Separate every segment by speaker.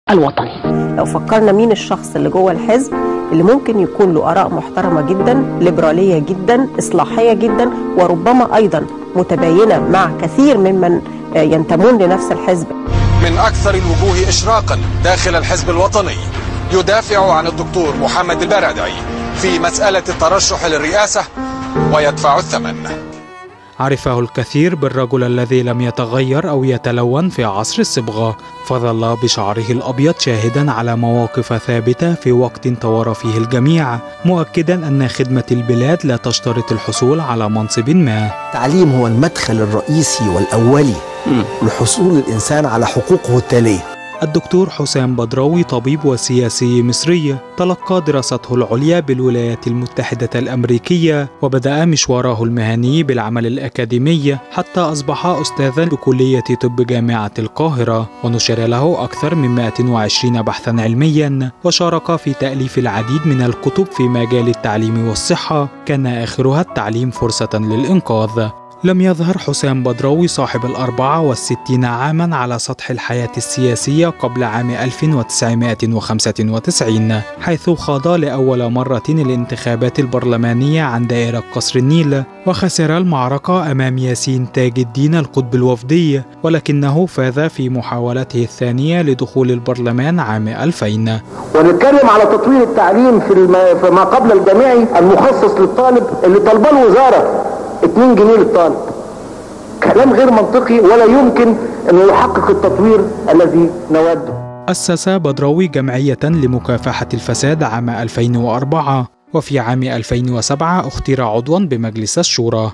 Speaker 1: الوطني
Speaker 2: لو فكرنا مين الشخص اللي جوه الحزب اللي ممكن يكون له آراء محترمة جدا ليبرالية جدا إصلاحية جدا وربما أيضا متباينة مع كثير ممن ينتمون لنفس الحزب
Speaker 3: من أكثر الوجوه إشراقا داخل الحزب الوطني يدافع عن الدكتور محمد البرادعي في مسألة الترشح للرئاسة ويدفع الثمن
Speaker 4: عرفه الكثير بالرجل الذي لم يتغير او يتلون في عصر الصبغه فظل بشعره الابيض شاهدا على مواقف ثابته في وقت طور فيه الجميع مؤكدا ان خدمه البلاد لا تشترط الحصول على منصب ما
Speaker 5: التعليم هو المدخل الرئيسي والاولي لحصول الانسان على حقوقه التاليه
Speaker 4: الدكتور حسام بدراوي طبيب وسياسي مصري تلقى دراسته العليا بالولايات المتحدة الأمريكية وبدأ مشواره المهني بالعمل الأكاديمي حتى أصبح أستاذا بكلية طب جامعة القاهرة ونشر له أكثر من 120 بحثا علميا وشارك في تأليف العديد من الكتب في مجال التعليم والصحة كان آخرها التعليم فرصة للإنقاذ لم يظهر حسام بدراوي صاحب الأربعة والستين عاما على سطح الحياة السياسية قبل عام 1995 حيث خاض لأول مرة الانتخابات البرلمانية عن دائرة قصر النيل وخسر المعركة أمام ياسين تاج الدين القطب الوفدي ولكنه فاز في محاولته الثانية لدخول البرلمان عام 2000
Speaker 6: ونتكلم على تطوير التعليم في, الم... في ما قبل الجامعي المخصص للطالب اللي طلبه الوزاره 2 جنيه للطالب كلام غير منطقي ولا يمكن انه يحقق التطوير الذي نوده
Speaker 4: أسس بدراوي جمعية لمكافحة الفساد عام 2004 وفي عام 2007 اختير عضوا بمجلس الشورى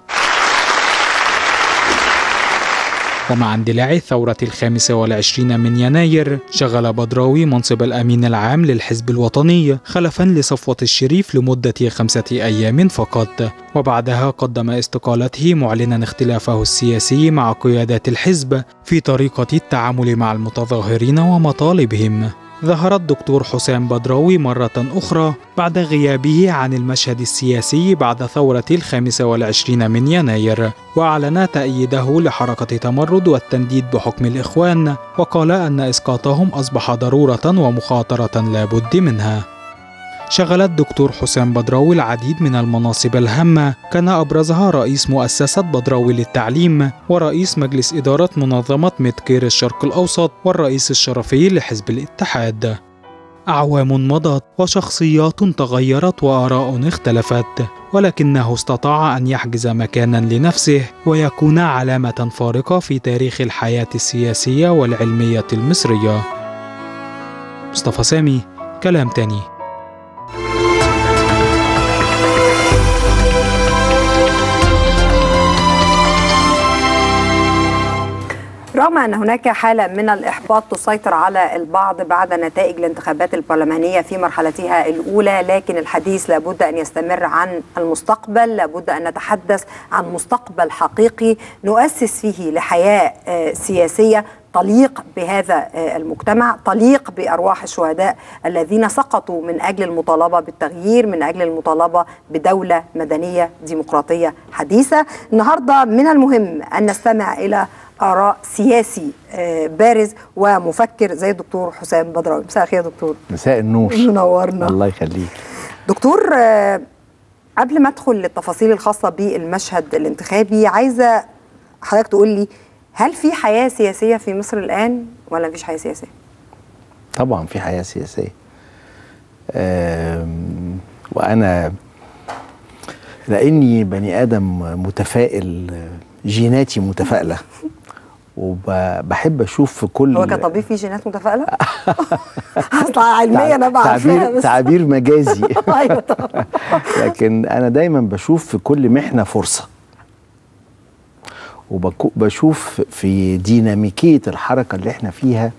Speaker 4: ومع اندلاع الثورة الخامسة والعشرين من يناير شغل بدراوي منصب الأمين العام للحزب الوطني خلفا لصفوة الشريف لمدة خمسة أيام فقط وبعدها قدم استقالته معلنا اختلافه السياسي مع قيادات الحزب في طريقة التعامل مع المتظاهرين ومطالبهم ظهر الدكتور حسام بدراوي مرة أخرى بعد غيابه عن المشهد السياسي بعد ثورة الخامس والعشرين من يناير وأعلن تأييده لحركة تمرد والتنديد بحكم الإخوان وقال أن إسقاطهم أصبح ضرورة ومخاطرة لا بد منها شغل الدكتور حسام بدراوي العديد من المناصب الهامة كان أبرزها رئيس مؤسسة بدراوي للتعليم ورئيس مجلس إدارة منظمة ميدكير الشرق الأوسط والرئيس الشرفي لحزب الاتحاد أعوام مضت وشخصيات تغيرت وآراء اختلفت ولكنه استطاع أن يحجز مكانا لنفسه ويكون علامة فارقة في تاريخ الحياة السياسية والعلمية المصرية مصطفى سامي كلام تاني
Speaker 7: رغم أن هناك حالة من الإحباط تسيطر على البعض بعد نتائج الانتخابات البرلمانية في مرحلتها الأولى لكن الحديث لابد أن يستمر عن المستقبل لابد أن نتحدث عن مستقبل حقيقي نؤسس فيه لحياة سياسية تليق بهذا المجتمع تليق بارواح الشهداء الذين سقطوا من اجل المطالبه بالتغيير من اجل المطالبه بدوله مدنيه ديمقراطيه حديثه النهارده من المهم ان نستمع الى اراء سياسي بارز ومفكر زي الدكتور حسام بدراوي مساء الخير يا دكتور
Speaker 5: مساء النور
Speaker 7: منورنا
Speaker 5: الله يخليك
Speaker 7: دكتور قبل ما ادخل للتفاصيل الخاصه بالمشهد الانتخابي عايزه حضرتك تقول لي هل في حياة سياسية في مصر الآن ولا مفيش حياة سياسية؟
Speaker 5: طبعا في حياة سياسية وأنا لأني بني آدم متفائل جيناتي متفائلة وبحب اشوف في كل
Speaker 7: هو كطبيب في جينات متفائله؟ اصل علميا انا
Speaker 5: تعبير بس تعبير مجازي ايوه طبعا لكن انا دايما بشوف في كل محنه فرصه وبشوف في ديناميكية الحركة اللي احنا فيها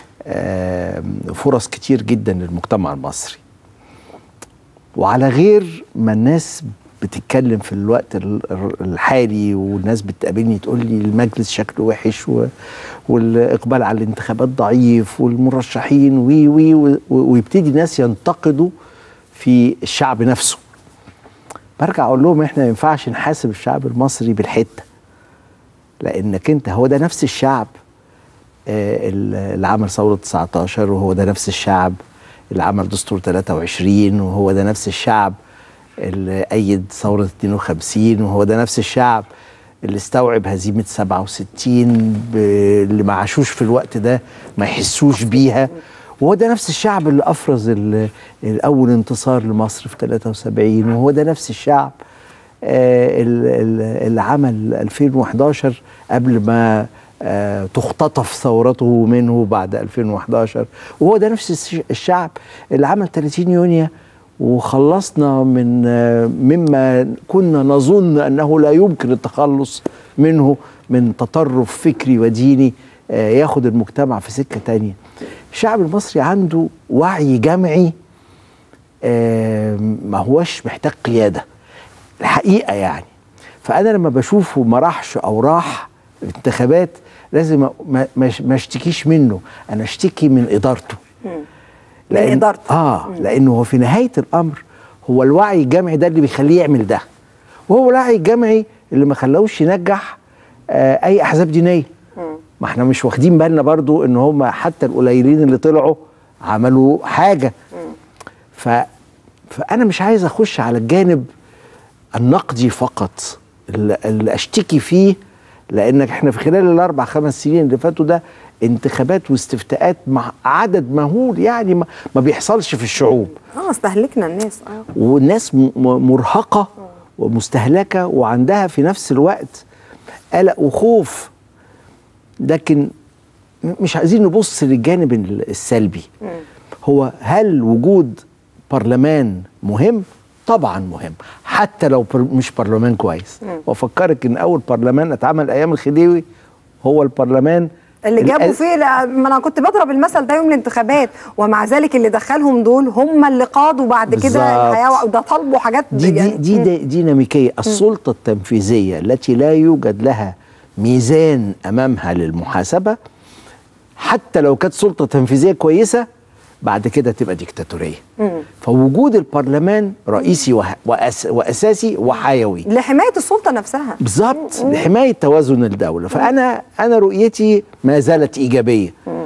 Speaker 5: فرص كتير جدا للمجتمع المصري وعلى غير ما الناس بتتكلم في الوقت الحالي والناس بتقابلني تقول لي المجلس شكله وحش والاقبال على الانتخابات ضعيف والمرشحين وي وي ويبتدي ناس ينتقدوا في الشعب نفسه برجع اقول لهم احنا ما ينفعش نحاسب الشعب المصري بالحته لانك انت هو ده نفس الشعب آه، اللي عمل ثوره 19 وهو ده نفس الشعب اللي عمل دستور 23 وهو ده نفس الشعب اللي أيد ثورة 52 وهو ده نفس الشعب اللي استوعب هزيمة 67 ب- اللي ما عاشوش في الوقت ده ما يحسوش بيها وهو ده نفس الشعب اللي أفرز ال- الأول انتصار لمصر في 73 وهو ده نفس الشعب آه، ال- ال- اللي عمل 2011 قبل ما آه، تختطف ثورته منه بعد 2011 وهو ده نفس الش- الشعب اللي عمل 30 يونيو وخلصنا من آه، مما كنا نظن انه لا يمكن التخلص منه من تطرف فكري وديني آه، ياخد المجتمع في سكه تانية الشعب المصري عنده وعي جمعي آه، ما هوش محتاج قياده الحقيقه يعني فانا لما بشوفه ما راحش او راح الانتخابات لازم ما, ما ما اشتكيش منه انا اشتكي من ادارته
Speaker 7: من إدارته.
Speaker 5: اه لانه هو في نهايه الامر هو الوعي الجمعي ده اللي بيخليه يعمل ده وهو الوعي الجمعي اللي ما خلاهوش ينجح آه اي احزاب دينيه ما احنا مش واخدين بالنا برضو ان هم حتى القليلين اللي طلعوا عملوا حاجه ف فانا مش عايز اخش على الجانب النقدي فقط اللي اللي اشتكي فيه لانك احنا في خلال الاربع خمس سنين اللي فاتوا ده انتخابات واستفتاءات مع عدد مهول يعني ما, ما بيحصلش في الشعوب
Speaker 7: اه استهلكنا الناس اه
Speaker 5: والناس م- م- مرهقه ومستهلكه وعندها في نفس الوقت قلق وخوف لكن م- مش عايزين نبص للجانب ال- السلبي هو هل وجود برلمان مهم طبعا مهم حتى لو بر مش برلمان كويس وافكرك ان اول برلمان اتعمل ايام الخديوي هو البرلمان
Speaker 7: اللي جابوا
Speaker 5: الأز-
Speaker 7: فيه لا، ما انا كنت بضرب المثل ده يوم الانتخابات ومع ذلك اللي دخلهم دول هم اللي قادوا بعد كده
Speaker 5: بالظبط.
Speaker 7: الحياه وده طالبوا حاجات
Speaker 5: دي دي
Speaker 7: يعني-
Speaker 5: دي, دي ديناميكيه السلطه التنفيذيه التي لا يوجد لها ميزان امامها للمحاسبه حتى لو كانت سلطه تنفيذيه كويسه بعد كده تبقى ديكتاتوريه فوجود البرلمان رئيسي وه- وأس واساسي وحيوي
Speaker 7: لحمايه السلطه نفسها
Speaker 5: بالظبط لحمايه توازن الدوله فانا انا رؤيتي ما زالت ايجابيه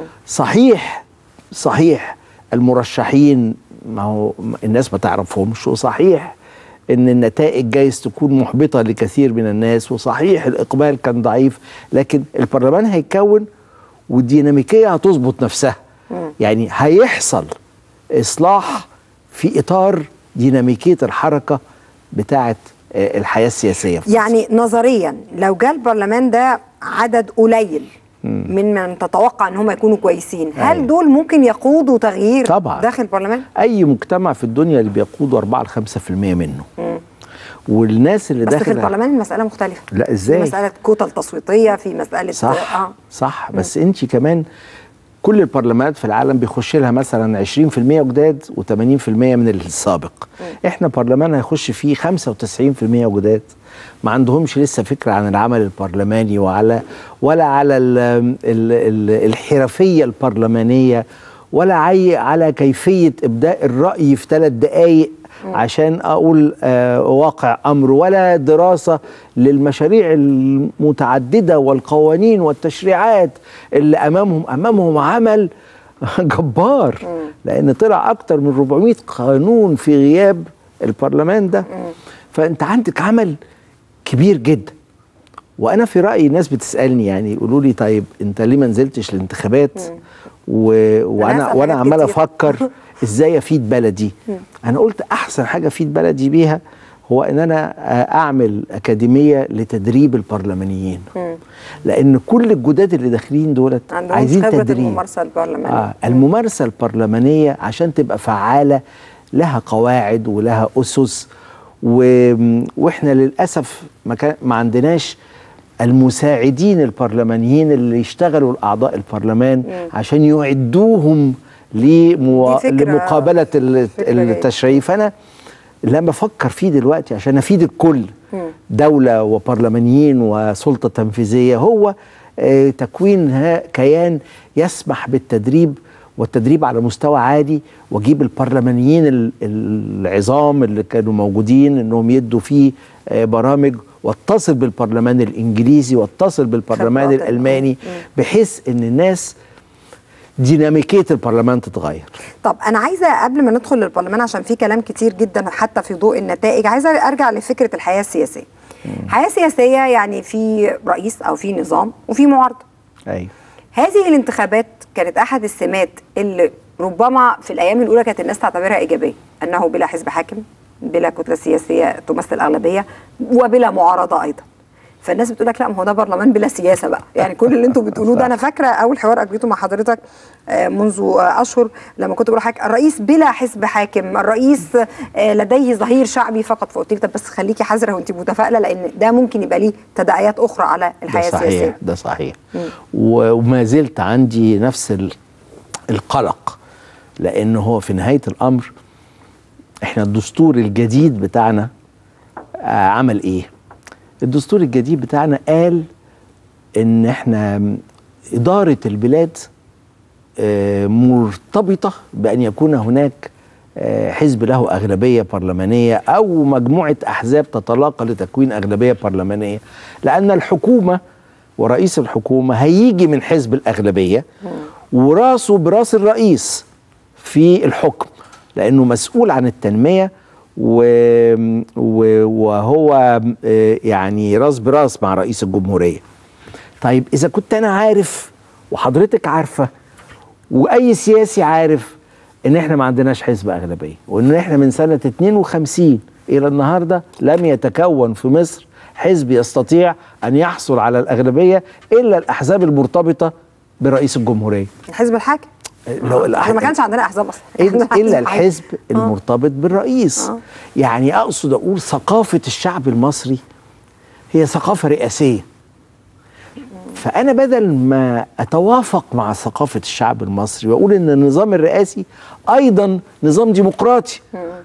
Speaker 5: صحيح صحيح المرشحين ما هو الناس ما تعرفهمش وصحيح ان النتائج جايز تكون محبطه لكثير من الناس وصحيح الاقبال كان ضعيف لكن البرلمان هيتكون والديناميكيه هتظبط نفسها يعني هيحصل اصلاح في اطار ديناميكيه الحركه بتاعه آه، الحياه السياسيه في مصر.
Speaker 7: يعني نظريا لو جاء البرلمان ده عدد قليل من من تتوقع ان هم يكونوا كويسين هل
Speaker 5: أيوة.
Speaker 7: دول ممكن يقودوا تغيير
Speaker 5: طبعاً.
Speaker 7: داخل البرلمان
Speaker 5: اي مجتمع في الدنيا اللي بيقودوا 4 ل 5% منه والناس اللي
Speaker 7: بس في
Speaker 5: داخل
Speaker 7: البرلمان المساله مختلفه
Speaker 5: لا ازاي
Speaker 7: في مساله كتل تصويتيه في مساله
Speaker 5: صح
Speaker 7: اه
Speaker 5: صح بس انت كمان كل البرلمانات في العالم بيخش لها مثلا 20% جداد و80% من السابق احنا برلمان هيخش فيه 95% جداد ما عندهمش لسه فكره عن العمل البرلماني وعلى ولا على ال ال ال الحرفيه البرلمانيه ولا عي على كيفيه ابداء الراي في ثلاث دقائق عشان اقول آه واقع امر ولا دراسه للمشاريع المتعدده والقوانين والتشريعات اللي امامهم امامهم عمل جبار لان طلع اكتر من 400 قانون في غياب البرلمان ده فانت عندك عمل كبير جدا وانا في رايي الناس بتسالني يعني يقولوا لي طيب انت ليه ما نزلتش الانتخابات و... وانا
Speaker 7: هسأل
Speaker 5: وانا
Speaker 7: حاجات
Speaker 5: عمال
Speaker 7: كتير.
Speaker 5: افكر ازاي افيد بلدي انا قلت احسن حاجه افيد بلدي بيها هو ان انا اعمل اكاديميه لتدريب البرلمانيين لان كل الجداد اللي داخلين دولت
Speaker 7: عندهم
Speaker 5: عايزين
Speaker 7: خبره
Speaker 5: تدريب
Speaker 7: الممارسه البرلمانيه
Speaker 5: آه الممارسه البرلمانيه عشان تبقى فعاله لها قواعد ولها اسس و... واحنا للاسف ما, كان... ما عندناش المساعدين البرلمانيين اللي يشتغلوا الاعضاء البرلمان عشان يعدوهم لمو...
Speaker 7: دي فكرة-
Speaker 5: لمقابله ال-
Speaker 7: فكرة جيدة.
Speaker 5: التشريع فانا لما افكر فيه دلوقتي عشان افيد الكل دوله وبرلمانيين وسلطه تنفيذيه هو آه، تكوين ها- كيان يسمح بالتدريب والتدريب على مستوى عالي واجيب البرلمانيين ال- العظام اللي كانوا موجودين انهم يدوا فيه آه، برامج واتصل بالبرلمان الانجليزي واتصل بالبرلمان
Speaker 7: خبرات.
Speaker 5: الالماني بحيث ان الناس ديناميكيه البرلمان تتغير
Speaker 7: طب انا عايزه قبل ما ندخل للبرلمان عشان في كلام كتير جدا حتى في ضوء النتائج عايزه ارجع لفكره الحياه السياسيه الحياه السياسيه يعني في رئيس او في نظام وفي معارضه
Speaker 5: ايوه
Speaker 7: هذه الانتخابات كانت احد السمات اللي ربما في الايام الاولى كانت الناس تعتبرها ايجابيه انه بلا حزب حاكم بلا كتله سياسيه تمثل اغلبيه وبلا معارضه ايضا فالناس بتقول لك لا ما هو ده برلمان بلا سياسه بقى يعني كل اللي انتوا بتقولوه ده انا فاكره اول حوار اجريته مع حضرتك آه، منذ آه، اشهر لما كنت بقول لحضرتك الرئيس بلا حزب حاكم الرئيس آه، لديه ظهير شعبي فقط فقلت لك طب بس خليكي حذره وانت متفائله لان ده ممكن يبقى ليه تداعيات اخرى على
Speaker 5: ده
Speaker 7: الحياه السياسيه
Speaker 5: صحيح ده صحيح و- وما زلت عندي نفس ال- القلق لان هو في نهايه الامر احنا الدستور الجديد بتاعنا آه، عمل ايه الدستور الجديد بتاعنا قال ان احنا اداره البلاد آه، مرتبطه بان يكون هناك آه، حزب له اغلبيه برلمانيه او مجموعه احزاب تتلاقى لتكوين اغلبيه برلمانيه لان الحكومه ورئيس الحكومه هيجي من حزب الاغلبيه وراسه براس الرئيس في الحكم لانه مسؤول عن التنميه و... و... وهو آه، يعني راس براس مع رئيس الجمهوريه طيب اذا كنت انا عارف وحضرتك عارفه واي سياسي عارف ان احنا ما عندناش حزب اغلبيه وان احنا من سنه 52 الى النهارده لم يتكون في مصر حزب يستطيع ان يحصل على الاغلبيه الا الاحزاب المرتبطه برئيس الجمهوريه
Speaker 7: الحزب الحاكم
Speaker 5: لو
Speaker 7: احنا ما كانش عندنا احزاب اصلا
Speaker 5: إلا-
Speaker 7: إحنا
Speaker 5: الا
Speaker 7: حزب
Speaker 5: الحزب
Speaker 7: حاكم.
Speaker 5: المرتبط بالرئيس
Speaker 7: آه.
Speaker 5: يعني اقصد اقول ثقافه الشعب المصري هي ثقافه رئاسيه فانا بدل ما اتوافق مع ثقافه الشعب المصري واقول ان النظام الرئاسي ايضا نظام ديمقراطي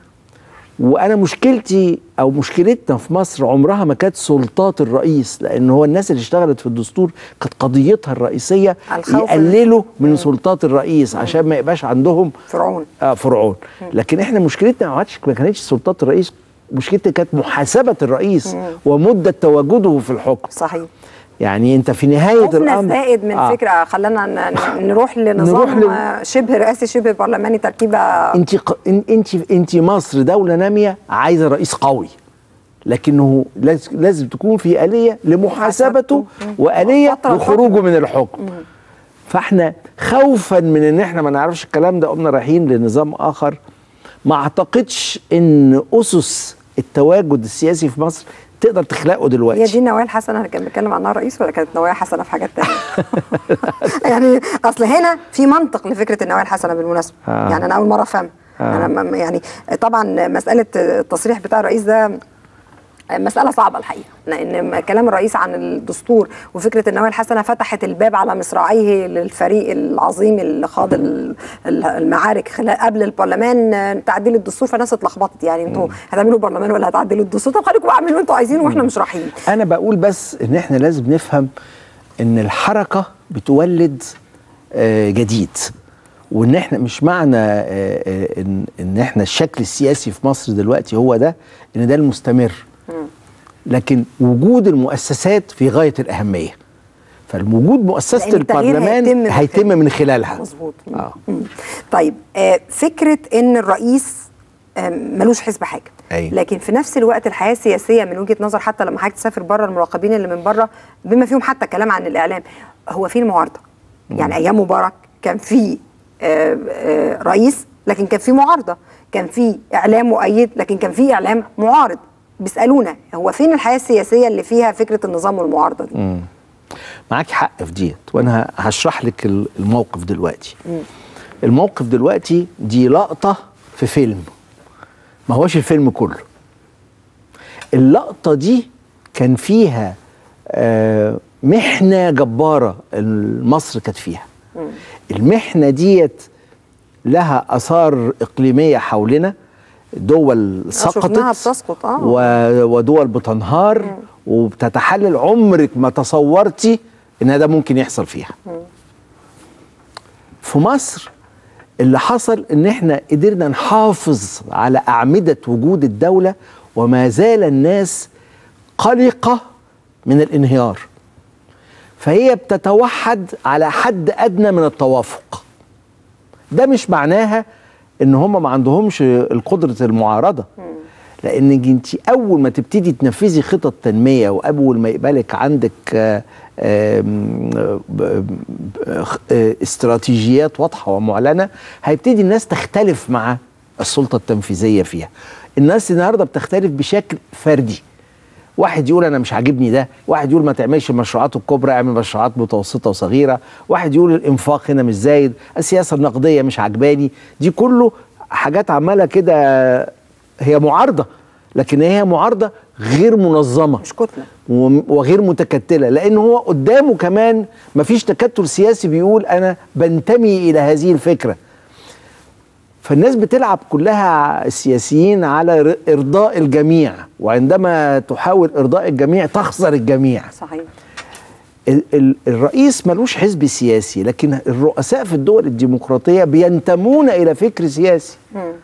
Speaker 5: وانا مشكلتي او مشكلتنا في مصر عمرها ما كانت سلطات الرئيس لان هو الناس اللي اشتغلت في الدستور كانت قضيتها الرئيسيه
Speaker 7: الخوف
Speaker 5: يقللوا من سلطات الرئيس عشان ما يبقاش عندهم
Speaker 7: فرعون
Speaker 5: اه فرعون لكن احنا مشكلتنا ما عادش ما كانتش سلطات الرئيس مشكلتنا كانت محاسبه الرئيس ومده تواجده في الحكم
Speaker 7: صحيح
Speaker 5: يعني انت في نهايه
Speaker 7: خوفنا
Speaker 5: الامر
Speaker 7: الزائد من
Speaker 5: آه.
Speaker 7: فكره خلانا ن- ن- نروح لنظام
Speaker 5: نروح لل-
Speaker 7: آه، شبه رئاسي شبه برلماني تركيبه
Speaker 5: انت ق... ان- انت انت مصر دوله ناميه عايزه رئيس قوي لكنه لاز- لازم تكون في آلية لمحاسبته وآلية
Speaker 7: فترة
Speaker 5: لخروجه من الحكم فاحنا خوفا من ان احنا ما نعرفش الكلام ده قمنا رايحين لنظام اخر ما اعتقدش ان اسس التواجد السياسي في مصر تقدر تخلقه
Speaker 7: هي
Speaker 5: دلوقتي
Speaker 7: دي النوايا الحسنه اللي كان بيتكلم عنها الرئيس ولا كانت نوايا حسنه في حاجات تانية؟ يعني اصل هنا في منطق لفكره النوايا الحسنه بالمناسبه
Speaker 5: آه.
Speaker 7: يعني انا اول مره افهم
Speaker 5: آه.
Speaker 7: انا م- يعني طبعا مساله التصريح بتاع الرئيس ده مسألة صعبة الحقيقة لأن كلام الرئيس عن الدستور وفكرة النوايا الحسنة فتحت الباب على مصراعيه للفريق العظيم اللي خاض ال- ال- المعارك خلال قبل البرلمان آه، تعديل الدستور فالناس اتلخبطت يعني انتوا هتعملوا برلمان ولا هتعدلوا الدستور طب خليكم اعملوا انتوا عايزينه واحنا مش رايحين
Speaker 5: انا بقول بس ان احنا لازم نفهم ان الحركه بتولد آه، جديد وان احنا مش معنى آه، آه، ان ان احنا الشكل السياسي في مصر دلوقتي هو ده ان ده المستمر لكن وجود المؤسسات في غايه الاهميه فالوجود مؤسسه
Speaker 7: لأن التغيير
Speaker 5: البرلمان
Speaker 7: هيتم من
Speaker 5: هيتم من خلالها
Speaker 7: مظبوط
Speaker 5: آه.
Speaker 7: مم. طيب آه فكره ان الرئيس آه ملوش حزب حاكم
Speaker 5: أيوة.
Speaker 7: لكن في نفس الوقت الحياه السياسيه من وجهه نظر حتى لما حضرتك تسافر بره المراقبين اللي من بره بما فيهم حتى كلام عن الاعلام هو في المعارضه يعني ايام مبارك كان في آه آه رئيس لكن كان في معارضه كان في اعلام مؤيد لكن كان في اعلام معارض بيسالونا هو فين الحياه السياسيه اللي فيها فكره النظام والمعارضه دي
Speaker 5: معاك حق في ديت وانا ه- هشرح لك ال- الموقف دلوقتي الموقف دلوقتي دي لقطه في فيلم ما هوش الفيلم كله اللقطه دي كان فيها آه، محنه جباره مصر كانت فيها المحنه ديت لها اثار اقليميه حولنا دول سقطت
Speaker 7: شفناها بتسقط، آه.
Speaker 5: و- ودول بتنهار وبتتحلل عمرك ما تصورتي ان ده ممكن يحصل فيها في مصر اللي حصل ان احنا قدرنا نحافظ على اعمده وجود الدوله وما زال الناس قلقه من الانهيار فهي بتتوحد على حد ادنى من التوافق ده مش معناها ان هم ما عندهمش القدره المعارضه لان انت اول ما تبتدي تنفذي خطط تنميه واول ما يقبلك عندك آه، آم، ب- ب- آه، استراتيجيات واضحه ومعلنه هيبتدي الناس تختلف مع السلطه التنفيذيه فيها الناس النهارده بتختلف بشكل فردي واحد يقول انا مش عاجبني ده واحد يقول ما تعملش المشروعات الكبرى اعمل مشروعات متوسطه وصغيره واحد يقول الانفاق هنا مش زايد السياسه النقديه مش عجباني دي كله حاجات عماله كده هي معارضه لكن هي معارضه غير منظمه
Speaker 7: مش كتله
Speaker 5: وم- وغير متكتله لان هو قدامه كمان مفيش تكتل سياسي بيقول انا بنتمي الى هذه الفكره فالناس بتلعب كلها السياسيين على ر- ارضاء الجميع وعندما تحاول ارضاء الجميع تخسر الجميع
Speaker 7: صحيح
Speaker 5: ال- ال- الرئيس ملوش حزب سياسي لكن الرؤساء في الدول الديمقراطيه بينتمون الى فكر سياسي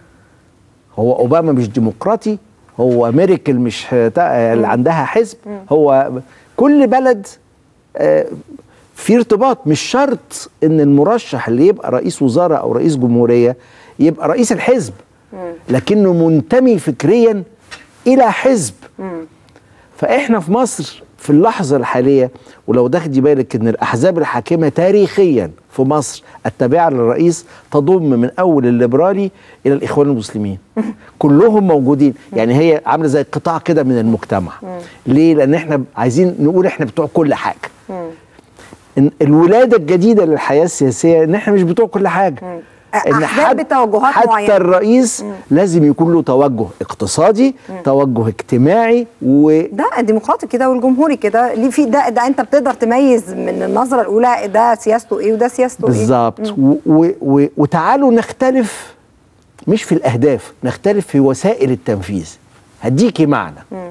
Speaker 5: هو اوباما مش ديمقراطي هو ميركل مش تا- اللي عندها حزب هو كل بلد آه، في ارتباط مش شرط ان المرشح اللي يبقى رئيس وزراء او رئيس جمهوريه يبقى رئيس الحزب لكنه منتمي فكريا الى حزب فاحنا في مصر في اللحظه الحاليه ولو تاخدي بالك ان الاحزاب الحاكمه تاريخيا في مصر التابعه للرئيس تضم من اول الليبرالي الى الاخوان المسلمين كلهم موجودين يعني هي عامله زي قطاع كده من المجتمع ليه لان احنا عايزين نقول احنا بتوع كل حاجه إن الولاده الجديده للحياه السياسيه ان احنا مش بتوع كل حاجه
Speaker 7: أحزاب بتوجهات
Speaker 5: حتى
Speaker 7: معينة.
Speaker 5: الرئيس لازم يكون له توجه اقتصادي توجه اجتماعي و
Speaker 7: ده الديمقراطي كده والجمهوري كده ليه في ده ده انت بتقدر تميز من النظره الاولى ده سياسته ايه وده سياسته ايه
Speaker 5: بالظبط و- و- و- وتعالوا نختلف مش في الاهداف نختلف في وسائل التنفيذ هديكي معنى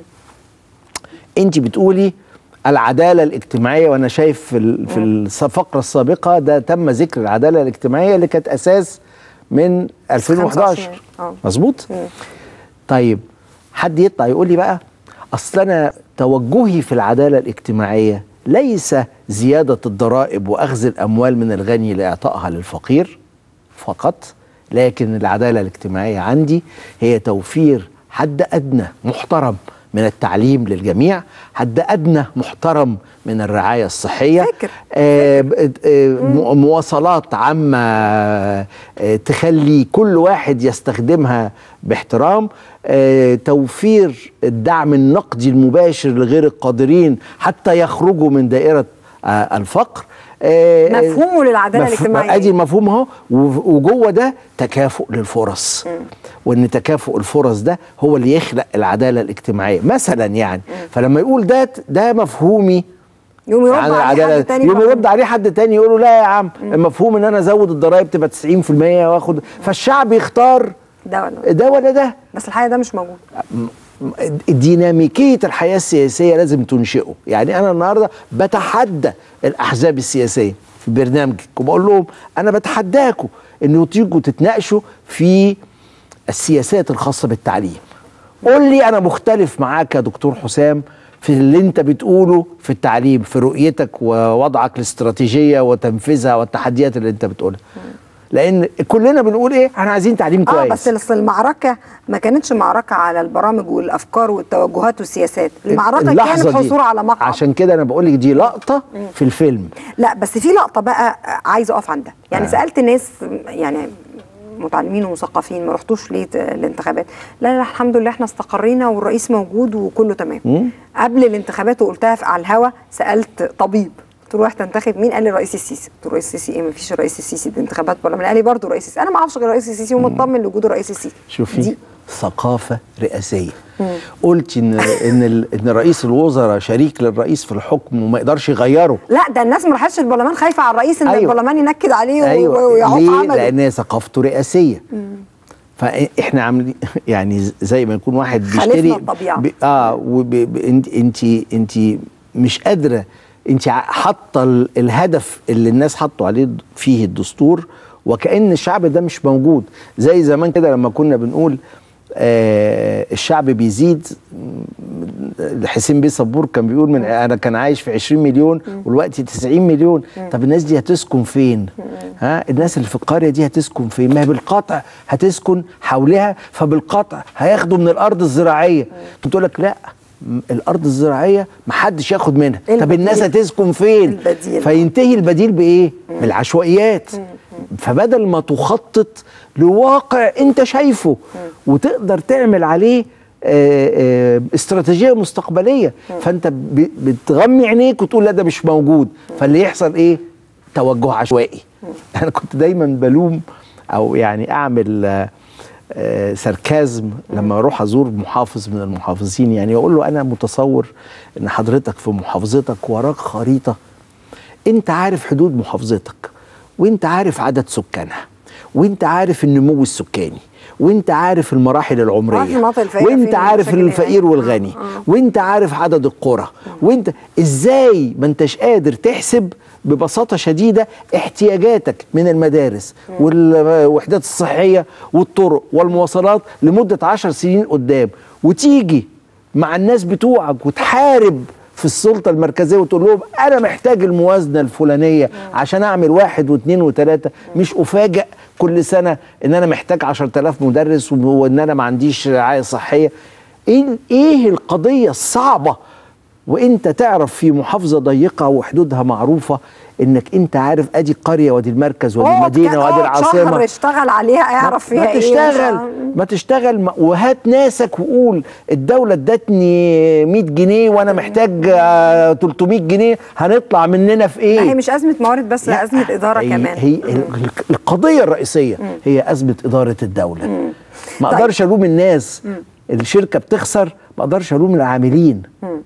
Speaker 5: انت بتقولي العداله الاجتماعيه وانا شايف في ال- في الفقره السابقه ده تم ذكر العداله الاجتماعيه اللي كانت اساس من 2011
Speaker 7: 25. آه.
Speaker 5: مظبوط طيب حد يطلع يقول لي بقى اصل انا توجهي في العداله الاجتماعيه ليس زياده الضرائب واخذ الاموال من الغني لاعطائها للفقير فقط لكن العداله الاجتماعيه عندي هي توفير حد ادنى محترم من التعليم للجميع حد ادنى محترم من الرعايه الصحيه
Speaker 7: فكر.
Speaker 5: آه ب- آه م- مواصلات عامة آه تخلي كل واحد يستخدمها باحترام آه توفير الدعم النقدي المباشر لغير القادرين حتى يخرجوا من دائرة آه الفقر آه
Speaker 7: مفهومه للعدالة
Speaker 5: مف-
Speaker 7: الاجتماعية.
Speaker 5: ادي المفهوم اهو و- وجوه ده تكافؤ للفرص وان تكافؤ الفرص ده هو اللي يخلق العداله الاجتماعيه مثلا يعني فلما يقول ده ده مفهومي
Speaker 7: يوم يرد
Speaker 5: عن
Speaker 7: عليه
Speaker 5: العداله
Speaker 7: حد تاني
Speaker 5: يوم
Speaker 7: مفهوم.
Speaker 5: يرد عليه حد تاني يقول له لا يا عم المفهوم ان انا ازود الضرايب تبقى 90% واخد فالشعب يختار
Speaker 7: ده ولا
Speaker 5: ده ولا ده
Speaker 7: بس الحقيقه ده مش موجود
Speaker 5: ديناميكيه الحياه السياسيه لازم تنشئه يعني انا النهارده بتحدى الاحزاب السياسيه في برنامجك وبقول لهم انا بتحداكم انه تيجوا تتناقشوا في السياسات الخاصه بالتعليم قول لي انا مختلف معاك يا دكتور حسام في اللي انت بتقوله في التعليم في رؤيتك ووضعك الاستراتيجيه وتنفيذها والتحديات اللي انت بتقولها لان كلنا بنقول ايه احنا عايزين تعليم
Speaker 7: اه
Speaker 5: كويس
Speaker 7: بس أصل المعركه ما كانتش معركه على البرامج والافكار والتوجهات والسياسات المعركه كانت
Speaker 5: اللحظة دي
Speaker 7: حصول على مقعد
Speaker 5: عشان كده انا بقول لك دي لقطه في الفيلم
Speaker 7: لا بس في لقطه بقى عايزه اقف عندها يعني
Speaker 5: آه.
Speaker 7: آه. سالت ناس يعني متعلمين ومثقفين ما رحتوش ليه ت- الانتخابات لا لا الحمد لله احنا استقرينا والرئيس موجود وكله تمام
Speaker 5: مم.
Speaker 7: قبل الانتخابات وقلتها في- على الهوا سالت طبيب قلت له رايح تنتخب مين قال لي الرئيس السيسي قلت له الرئيس السيسي ايه ما فيش الرئيس السيسي دي انتخابات برلمان قال لي برضه الرئيس السيسي انا ما اعرفش غير الرئيس السيسي ومطمن لوجود الرئيس السيسي
Speaker 5: شوفي
Speaker 7: دي
Speaker 5: ثقافه رئاسيه قلت ان ان ال- ان رئيس الوزراء شريك للرئيس في الحكم وما يقدرش يغيره
Speaker 7: لا ده الناس ما راحتش البرلمان خايفه على الرئيس ان
Speaker 5: أيوة.
Speaker 7: أيوة. البرلمان ينكد عليه أيوة.
Speaker 5: ايوه
Speaker 7: ويعوق
Speaker 5: ليه
Speaker 7: عمله
Speaker 5: لان هي ثقافته رئاسيه فاحنا عاملين يعني زي ما يكون واحد
Speaker 7: خالفنا
Speaker 5: بيشتري
Speaker 7: الطبيعة.
Speaker 5: ب... اه وب... ب... انت انت انت مش قادره انت ع- حاطه ال- الهدف اللي الناس حطوا عليه فيه الدستور وكأن الشعب ده مش موجود زي زمان كده لما كنا بنقول آه الشعب بيزيد حسين بيه صبور كان بيقول من انا كان عايش في 20 مليون والوقت 90 مليون طب الناس دي هتسكن فين ها الناس اللي في القريه دي هتسكن فين ما هي بالقطع هتسكن حولها فبالقطع هياخدوا من الارض الزراعيه تقول لك لا م- الارض الزراعيه ما حدش ياخد منها طب
Speaker 7: البديل.
Speaker 5: الناس هتسكن فين
Speaker 7: البديل.
Speaker 5: فينتهي البديل بايه بالعشوائيات فبدل ما تخطط لواقع انت شايفه وتقدر تعمل عليه آه، آه، استراتيجيه مستقبليه فانت ب- بتغمي عينيك وتقول لا ده مش موجود فاللي يحصل ايه توجه عشوائي انا كنت دايما بلوم او يعني اعمل آه، آه، ساركازم لما اروح ازور محافظ من المحافظين يعني اقول له انا متصور ان حضرتك في محافظتك وراك خريطه انت عارف حدود محافظتك وانت عارف عدد سكانها وانت عارف النمو السكاني وانت عارف المراحل
Speaker 7: عارف
Speaker 5: العمريه
Speaker 7: المناطق الفقيرة
Speaker 5: وانت
Speaker 7: فين
Speaker 5: عارف
Speaker 7: والمشاكل
Speaker 5: الفقير
Speaker 7: هنا.
Speaker 5: والغني
Speaker 7: آه، آه.
Speaker 5: وانت عارف عدد القرى وانت ازاي ما انتش قادر تحسب ببساطه شديده احتياجاتك من المدارس والوحدات الصحيه والطرق والمواصلات لمده عشر سنين قدام وتيجي مع الناس بتوعك وتحارب في السلطه المركزيه وتقول لهم انا محتاج الموازنه الفلانيه عشان اعمل واحد واثنين وثلاثه مش افاجئ كل سنه ان انا محتاج 10000 مدرس وان انا ما عنديش رعايه صحيه ايه ايه القضيه الصعبه وانت تعرف في محافظه ضيقه وحدودها معروفه انك انت عارف ادي القريه وادي المركز وادي
Speaker 7: اقعد
Speaker 5: المدينه
Speaker 7: كده،
Speaker 5: وادي
Speaker 7: اقعد شهر
Speaker 5: العاصمه
Speaker 7: اشتغل عليها اعرف فيها
Speaker 5: ما
Speaker 7: ايه
Speaker 5: تشتغل
Speaker 7: ومش-
Speaker 5: ما تشتغل ما- وهات ناسك وقول الدولة ادتني 100 جنيه وانا محتاج آه، 300 جنيه هنطلع مننا في ايه؟
Speaker 7: لا هي مش ازمه موارد بس لا
Speaker 5: لا،
Speaker 7: ازمه اداره
Speaker 5: هي
Speaker 7: كمان
Speaker 5: هي ال- القضية الرئيسية هي أزمة إدارة الدولة ما
Speaker 7: طيب.
Speaker 5: أقدرش ألوم الناس الشركة بتخسر ما أقدرش ألوم العاملين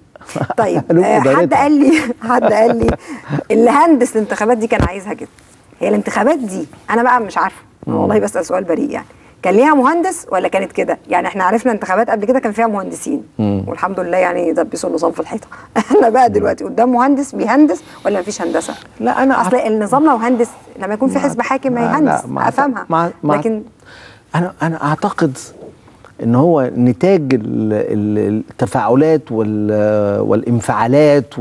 Speaker 7: طيب
Speaker 5: ألوم
Speaker 7: آه، حد
Speaker 5: إدارتها.
Speaker 7: قال لي حد قال لي اللي هندس الانتخابات دي كان عايزها كده هي الانتخابات دي انا بقى مش عارفه أنا والله بسال سؤال بريء يعني كان ليها مهندس ولا كانت كده يعني احنا عرفنا انتخابات قبل كده كان فيها مهندسين والحمد لله يعني دبسوا النظام في الحيطه احنا بقى دلوقتي قدام مهندس بيهندس ولا مفيش هندسه
Speaker 5: لا أنا
Speaker 7: اصل النظام لو هندس لما يكون في حزب حاكم
Speaker 5: ما-
Speaker 7: هيهندس
Speaker 5: لا، ما-
Speaker 7: افهمها
Speaker 5: ما- ما-
Speaker 7: لكن
Speaker 5: انا انا اعتقد ان هو نتاج ال- ال- التفاعلات وال- والانفعالات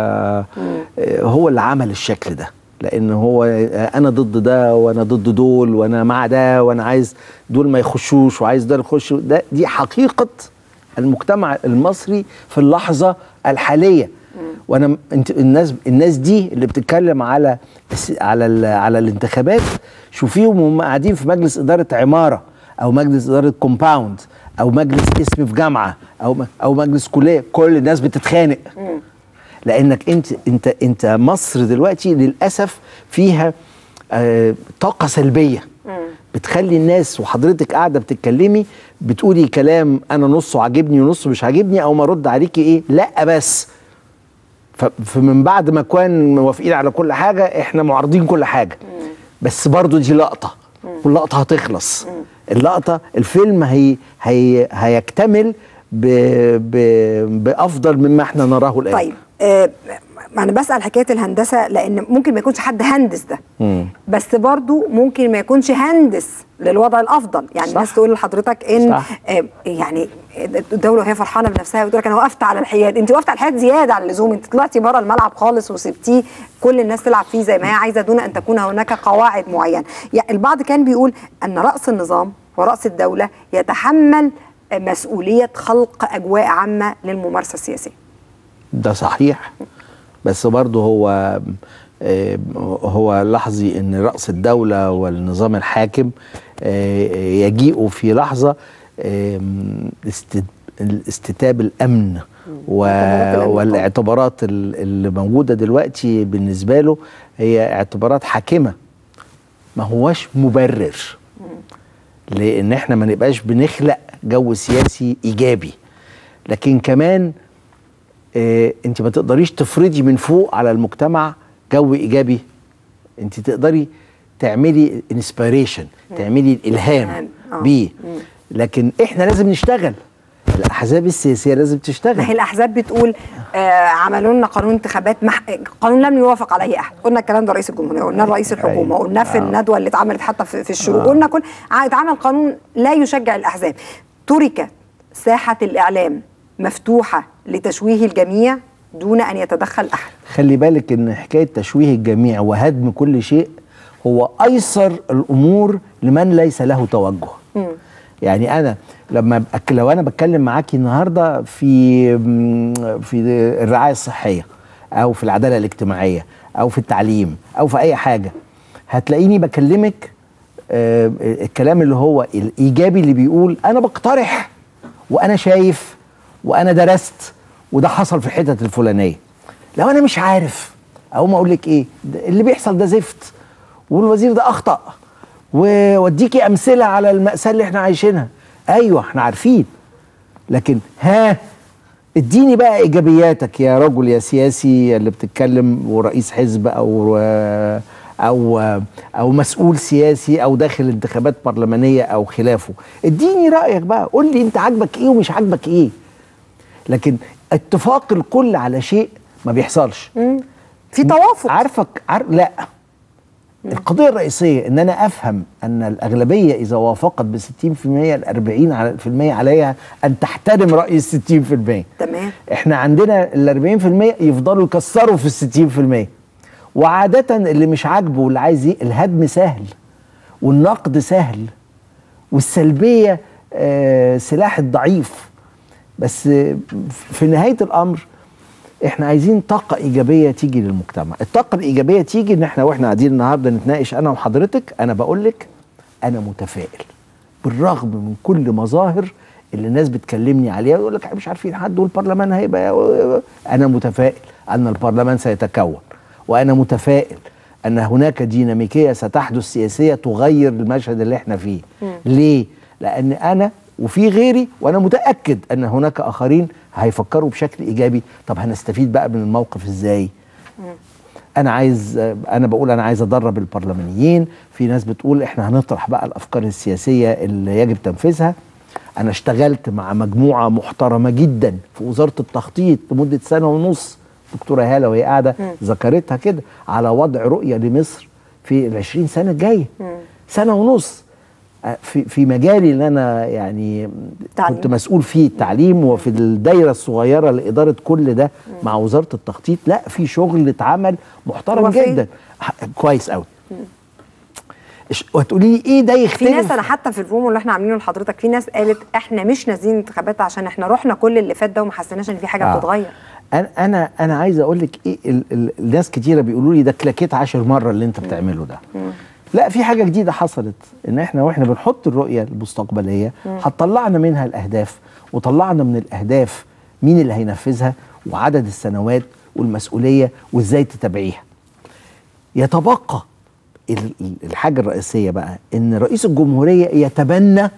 Speaker 5: وهو اللي عمل الشكل ده لان هو انا ضد ده وانا ضد دول وانا مع ده وانا عايز دول ما يخشوش وعايز ده يخش ده دي حقيقه المجتمع المصري في اللحظه الحاليه وانا م- انت الناس الناس دي اللي بتتكلم على الس- على ال- على الانتخابات شوفيهم هم قاعدين في مجلس اداره عماره او مجلس اداره كومباوند او مجلس اسم في جامعه او م- او مجلس كليه كل الناس بتتخانق لانك انت انت انت مصر دلوقتي للاسف فيها آه طاقه سلبيه بتخلي الناس وحضرتك قاعده بتتكلمي بتقولي كلام انا نصه عاجبني ونصه مش عاجبني او ما ارد عليكي ايه لا بس ف- فمن بعد ما كان موافقين على كل حاجه احنا معارضين كل حاجه بس برضو دي لقطه واللقطه هتخلص اللقطه الفيلم هي هي هيكتمل ب ب بافضل مما احنا نراه الان
Speaker 7: طيب آه ما انا بسال حكايه الهندسه لان ممكن ما يكونش حد هندس ده
Speaker 5: مم.
Speaker 7: بس برضو ممكن ما يكونش هندس للوضع الافضل يعني
Speaker 5: صح.
Speaker 7: الناس تقول لحضرتك ان
Speaker 5: صح.
Speaker 7: آه يعني الدوله وهي فرحانه بنفسها بتقول لك انا وقفت على الحياد انت وقفت على الحياد زياده عن اللزوم انت طلعتي بره الملعب خالص وسبتيه كل الناس تلعب فيه زي ما هي عايزه دون ان تكون هناك قواعد معينه يعني البعض كان بيقول ان راس النظام ورأس الدولة يتحمل مسؤولية خلق أجواء عامة للممارسة السياسية
Speaker 5: ده صحيح بس برضه هو آه، هو لاحظي ان راس الدوله والنظام الحاكم آه، يجيء في لحظه آم، است- استتاب الامن و-
Speaker 7: اعتبارات الأمن
Speaker 5: والاعتبارات ال- اللي موجوده دلوقتي بالنسبه له هي اعتبارات حاكمه ما هواش مبرر لان احنا ما نبقاش بنخلق جو سياسي ايجابي لكن كمان آه، انت ما تقدريش تفرضي من فوق على المجتمع جو ايجابي انت تقدري تعملي انسبيريشن تعملي الالهام
Speaker 7: إلهام، آه.
Speaker 5: بيه لكن احنا لازم نشتغل الاحزاب السياسيه لازم
Speaker 7: ما هي
Speaker 5: تشتغل
Speaker 7: الأحزاب بتقول آه عملوا لنا قانون انتخابات مح... قانون لم يوافق عليه أحد قلنا الكلام ده رئيس الجمهورية قلنا رئيس الحكومة
Speaker 5: أيوة.
Speaker 7: قلنا في
Speaker 5: آه.
Speaker 7: الندوة اللي اتعملت حتى في, في الشروق قلنا كل اتعمل قانون لا يشجع الأحزاب تركت ساحه الاعلام مفتوحه لتشويه الجميع دون ان يتدخل احد
Speaker 5: خلي بالك ان حكايه تشويه الجميع وهدم كل شيء هو ايسر الامور لمن ليس له توجه يعني انا لما بأك لو انا بتكلم معاكي النهارده في م- في الرعايه الصحيه او في العداله الاجتماعيه او في التعليم او في اي حاجه هتلاقيني بكلمك آه، الكلام اللي هو الايجابي اللي بيقول انا بقترح وانا شايف وانا درست وده حصل في الحتت الفلانيه لو انا مش عارف اقوم اقول لك ايه ده اللي بيحصل ده زفت والوزير ده اخطا ووديكي امثله على الماساه اللي احنا عايشينها ايوه احنا عارفين لكن ها اديني بقى ايجابياتك يا رجل يا سياسي اللي بتتكلم ورئيس حزب او او او مسؤول سياسي او داخل انتخابات برلمانيه او خلافه اديني رايك بقى قول لي انت عاجبك ايه ومش عاجبك ايه لكن اتفاق الكل على شيء ما بيحصلش
Speaker 7: في توافق
Speaker 5: عارفك عار... لا القضيه الرئيسيه ان انا افهم ان الاغلبيه اذا وافقت ب 60% ال 40 على- في المية عليها ان تحترم راي ال 60%
Speaker 7: تمام
Speaker 5: احنا عندنا ال 40% يفضلوا يكسروا في ال 60% وعاده اللي مش عاجبه واللي عايز ي... الهدم سهل والنقد سهل والسلبيه آه سلاح الضعيف بس آه، في نهايه الامر احنا عايزين طاقة إيجابية تيجي للمجتمع الطاقة الإيجابية تيجي إن احنا وإحنا قاعدين النهاردة نتناقش أنا وحضرتك أنا بقول لك أنا متفائل بالرغم من كل مظاهر اللي الناس بتكلمني عليها ويقول لك إحنا مش عارفين حد والبرلمان هيبقى أنا متفائل أن البرلمان سيتكون وأنا متفائل أن هناك ديناميكية ستحدث سياسية تغير المشهد اللي احنا فيه ليه؟ لأن أنا وفي غيري وانا متاكد ان هناك اخرين هيفكروا بشكل ايجابي طب هنستفيد بقى من الموقف ازاي انا عايز انا بقول انا عايز ادرب البرلمانيين في ناس بتقول احنا هنطرح بقى الافكار السياسيه اللي يجب تنفيذها انا اشتغلت مع مجموعه محترمه جدا في وزاره التخطيط لمده سنه ونص دكتوره هاله وهي قاعده ذكرتها كده على وضع رؤيه لمصر في ال 20 سنه الجايه سنه ونص آه، في في مجالي اللي انا يعني
Speaker 7: تعليم.
Speaker 5: كنت مسؤول فيه التعليم وفي الدايره الصغيره لاداره كل ده مع وزاره التخطيط لا في شغل اتعمل محترم
Speaker 7: هو فين؟
Speaker 5: جدا ح- كويس قوي إش- وهتقولي لي ايه ده
Speaker 7: في
Speaker 5: يختلف
Speaker 7: ناس انا حتى في الروم اللي احنا عاملينه لحضرتك في ناس قالت احنا مش نازلين انتخابات عشان احنا رحنا كل اللي فات ده وما حسيناش ان في حاجه
Speaker 5: آه.
Speaker 7: بتتغير
Speaker 5: انا انا انا عايز اقول لك ايه ال ال الناس كتيره بيقولوا لي ده كلاكيت عشر مره اللي انت بتعمله ده لا في حاجه جديده حصلت ان احنا واحنا بنحط الرؤيه المستقبليه هتطلعنا منها الاهداف وطلعنا من الاهداف مين اللي هينفذها وعدد السنوات والمسؤوليه وازاي تتابعيها يتبقى ال- ال- الحاجه الرئيسيه بقى ان رئيس الجمهوريه يتبنى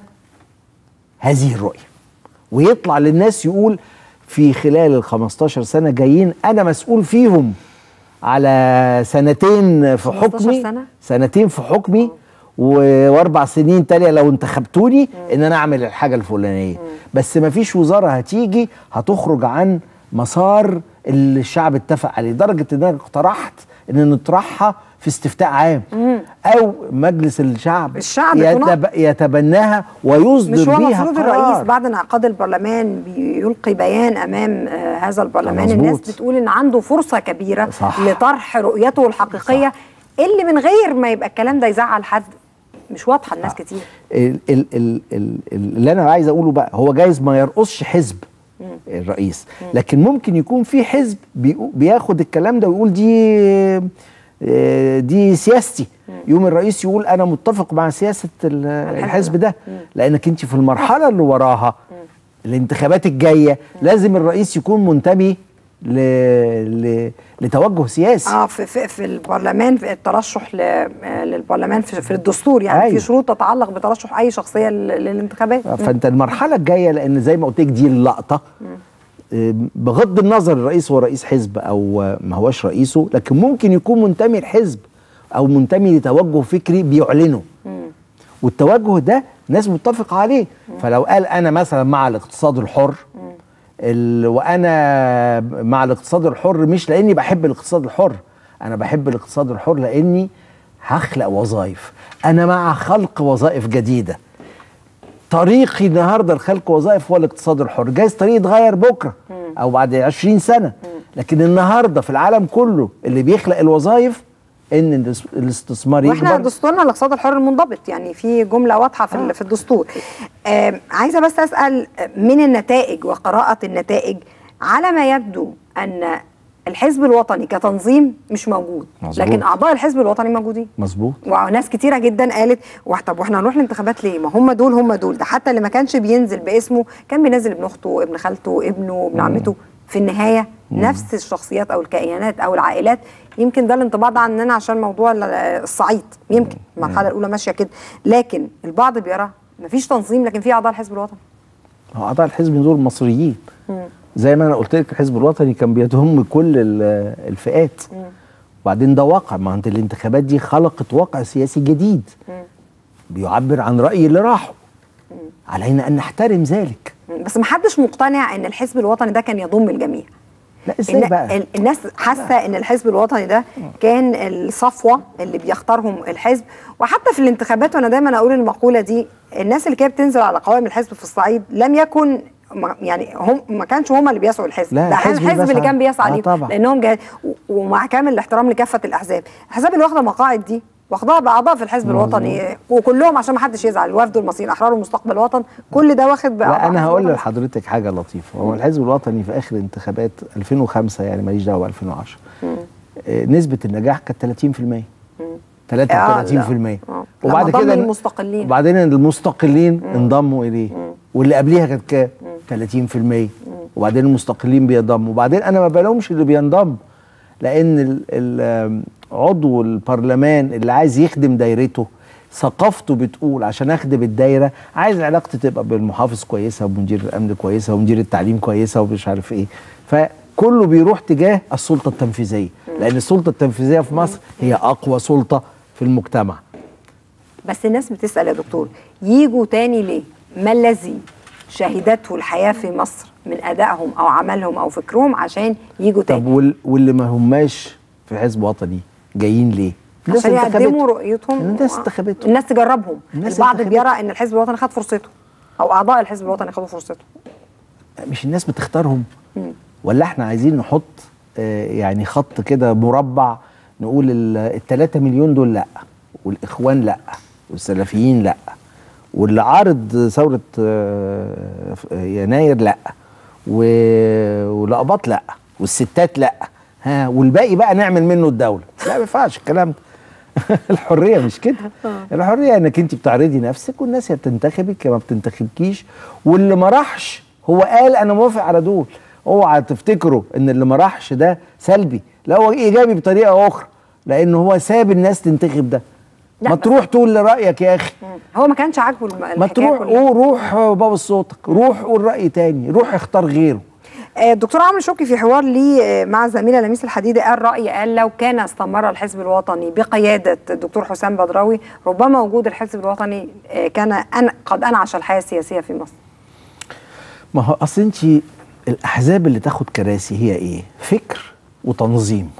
Speaker 5: هذه الرؤيه ويطلع للناس يقول في خلال ال 15 سنه جايين انا مسؤول فيهم على سنتين في
Speaker 7: 15
Speaker 5: حكمي
Speaker 7: سنة؟
Speaker 5: سنتين في حكمي و- واربع سنين تانية لو انتخبتوني ان انا اعمل الحاجه الفلانيه بس ما فيش وزاره هتيجي هتخرج عن مسار اللي الشعب اتفق عليه لدرجه ان انا اقترحت ان نطرحها في استفتاء عام او مجلس الشعب
Speaker 7: الشعب
Speaker 5: يتب... يتبناها ويصدر
Speaker 7: مش هو
Speaker 5: بيها
Speaker 7: المفروض
Speaker 5: قرار.
Speaker 7: الرئيس بعد انعقاد البرلمان بيلقي بيان امام آه، هذا البرلمان
Speaker 5: مظبوط.
Speaker 7: الناس بتقول ان عنده فرصه كبيره
Speaker 5: صح.
Speaker 7: لطرح رؤيته الحقيقيه اللي من غير ما يبقى الكلام ده يزعل حد مش واضحه لناس كتير
Speaker 5: ال ال ال ال اللي انا عايز اقوله بقى هو جايز ما يرقصش حزب الرئيس لكن ممكن يكون في حزب بيقو- بياخد الكلام ده ويقول دي آه، دي سياستي يوم الرئيس يقول انا متفق مع سياسه ال- الحزب ده لانك انت في المرحله اللي وراها الانتخابات الجايه لازم الرئيس يكون منتمي ل... ل... لتوجه سياسي
Speaker 7: اه في في, في البرلمان في الترشح ل- آه، للبرلمان في, في الدستور يعني
Speaker 5: أيوة.
Speaker 7: في شروط تتعلق بترشح اي شخصيه لل- للانتخابات
Speaker 5: فانت المرحله الجايه لان زي ما قلت لك دي اللقطه آه، بغض النظر الرئيس هو رئيس حزب او آه، ما هوش رئيسه لكن ممكن يكون منتمي لحزب او منتمي لتوجه فكري بيعلنه والتوجه ده ناس متفقه عليه فلو قال انا مثلا مع الاقتصاد الحر ال... وانا مع الاقتصاد الحر مش لاني بحب الاقتصاد الحر انا بحب الاقتصاد الحر لاني هخلق وظائف انا مع خلق وظائف جديده طريقي النهارده لخلق وظائف هو الاقتصاد الحر جايز طريقي يتغير بكره او بعد 20 سنه لكن النهارده في العالم كله اللي بيخلق الوظائف ان الاس- الاستثمار
Speaker 7: واحنا
Speaker 5: يكبر
Speaker 7: دستورنا الاقتصاد الحر المنضبط يعني في جمله واضحه في ال- في الدستور آم، عايزه بس اسال من النتائج وقراءه النتائج على ما يبدو ان الحزب الوطني كتنظيم مش موجود
Speaker 5: مظبوط.
Speaker 7: لكن اعضاء الحزب الوطني موجودين
Speaker 5: مظبوط
Speaker 7: وناس كتيره جدا قالت "واه، طب واحنا هنروح الانتخابات ليه؟ ما هم دول هم دول ده حتى اللي ما كانش بينزل باسمه كان بينزل ابن اخته ابن خالته ابنه ابن عمته في النهايه نفس الشخصيات او الكيانات او العائلات يمكن ده الانطباع ده عننا عشان موضوع ال- الصعيد يمكن المرحله الاولى ماشيه كده لكن البعض بيرى مفيش تنظيم لكن في اعضاء الحزب الوطني
Speaker 5: هو اعضاء الحزب دول مصريين زي ما انا قلت لك الحزب الوطني كان بيضم كل ال- الفئات وبعدين ده واقع ما انت الانتخابات دي خلقت واقع سياسي جديد بيعبر عن راي اللي راحوا علينا ان نحترم ذلك
Speaker 7: بس محدش مقتنع ان الحزب الوطني ده كان يضم الجميع
Speaker 5: لا ازاي
Speaker 7: الن-
Speaker 5: بقى
Speaker 7: ال- الناس حاسه ان الحزب الوطني ده كان الصفوه اللي بيختارهم الحزب وحتى في الانتخابات وانا دايما اقول المقوله دي الناس اللي كانت بتنزل على قوائم الحزب في الصعيد لم يكن ما- يعني هم ما كانش هم اللي بيسعوا الحزب
Speaker 5: لا،
Speaker 7: ده كان
Speaker 5: الحزب
Speaker 7: الحزب اللي
Speaker 5: بيسعى.
Speaker 7: كان بيسعى
Speaker 5: آه،
Speaker 7: ليه
Speaker 5: طبعا.
Speaker 7: لانهم جاي و- ومع كامل الاحترام لكافه الاحزاب الاحزاب اللي واخده مقاعد دي واخدها باعضاء في الحزب الوطني وكلهم عشان ما حدش يزعل الوفد والمصريين الاحرار ومستقبل الوطن كل ده واخد باعضاء
Speaker 5: لا انا
Speaker 7: الحزب
Speaker 5: هقول
Speaker 7: الوطني.
Speaker 5: لحضرتك حاجه لطيفه هو الحزب الوطني في اخر انتخابات 2005 يعني ماليش دعوه 2010 آه، نسبه النجاح كانت 30% 33%
Speaker 7: آه.
Speaker 5: وبعد
Speaker 7: لما ضم
Speaker 5: كده
Speaker 7: المستقلين.
Speaker 5: وبعدين المستقلين انضموا اليه واللي قبليها كانت كام 30% وبعدين المستقلين بينضموا وبعدين انا ما بلومش اللي بينضم لان ال- ال- عضو البرلمان اللي عايز يخدم دايرته ثقافته بتقول عشان اخدم الدايره عايز علاقتي تبقى بالمحافظ كويسه ومدير الامن كويسه ومدير التعليم كويسه ومش عارف ايه فكله بيروح تجاه السلطه التنفيذيه لان السلطه التنفيذيه في مصر هي اقوى سلطه في المجتمع
Speaker 7: بس الناس بتسأل يا دكتور يجوا تاني ليه؟ ما الذي شهدته الحياة في مصر من أدائهم أو عملهم أو فكرهم عشان يجوا
Speaker 5: طب
Speaker 7: تاني
Speaker 5: وال- واللي ما هماش في حزب وطني جايين ليه؟ الناس
Speaker 7: عشان
Speaker 5: انتخبتهم.
Speaker 7: يقدموا رؤيتهم
Speaker 5: الناس انتخبتهم
Speaker 7: الناس تجربهم
Speaker 5: الناس
Speaker 7: البعض
Speaker 5: انتخبتهم.
Speaker 7: بيرى ان الحزب الوطني خد فرصته او اعضاء الحزب الوطني خدوا فرصته
Speaker 5: مش الناس بتختارهم ولا احنا عايزين نحط آه، يعني خط كده مربع نقول الثلاثة مليون دول لا والاخوان لا والسلفيين لا واللي عارض ثورة آه، ف- يناير لا و- والأقباط لا والستات لا ها والباقي بقى نعمل منه الدولة لا ما ينفعش الكلام ده الحريه مش كده الحريه انك انت بتعرضي نفسك والناس يا بتنتخبك يا ما بتنتخبكيش واللي ما راحش هو قال انا موافق على دول اوعى تفتكروا ان اللي ما راحش ده سلبي لا هو ايجابي بطريقه اخرى لان هو ساب الناس تنتخب ده
Speaker 7: لا،
Speaker 5: ما
Speaker 7: بس-
Speaker 5: تروح تقول لرايك يا اخي
Speaker 7: هو ما كانش عاجبه الم-
Speaker 5: ما
Speaker 7: الحكايه
Speaker 5: تروح
Speaker 7: كلها
Speaker 5: قول روح بوظ صوتك روح قول راي تاني روح اختار غيره
Speaker 7: آه، الدكتور عمرو شوقي في حوار ليه آه، مع الزميله لميس الحديدي قال راي قال لو كان استمر الحزب الوطني بقياده الدكتور حسام بدراوي ربما وجود الحزب الوطني آه، كان أن قد انعش الحياه السياسيه في مصر
Speaker 5: ما هو اصل انت الاحزاب اللي تاخد كراسي هي ايه فكر وتنظيم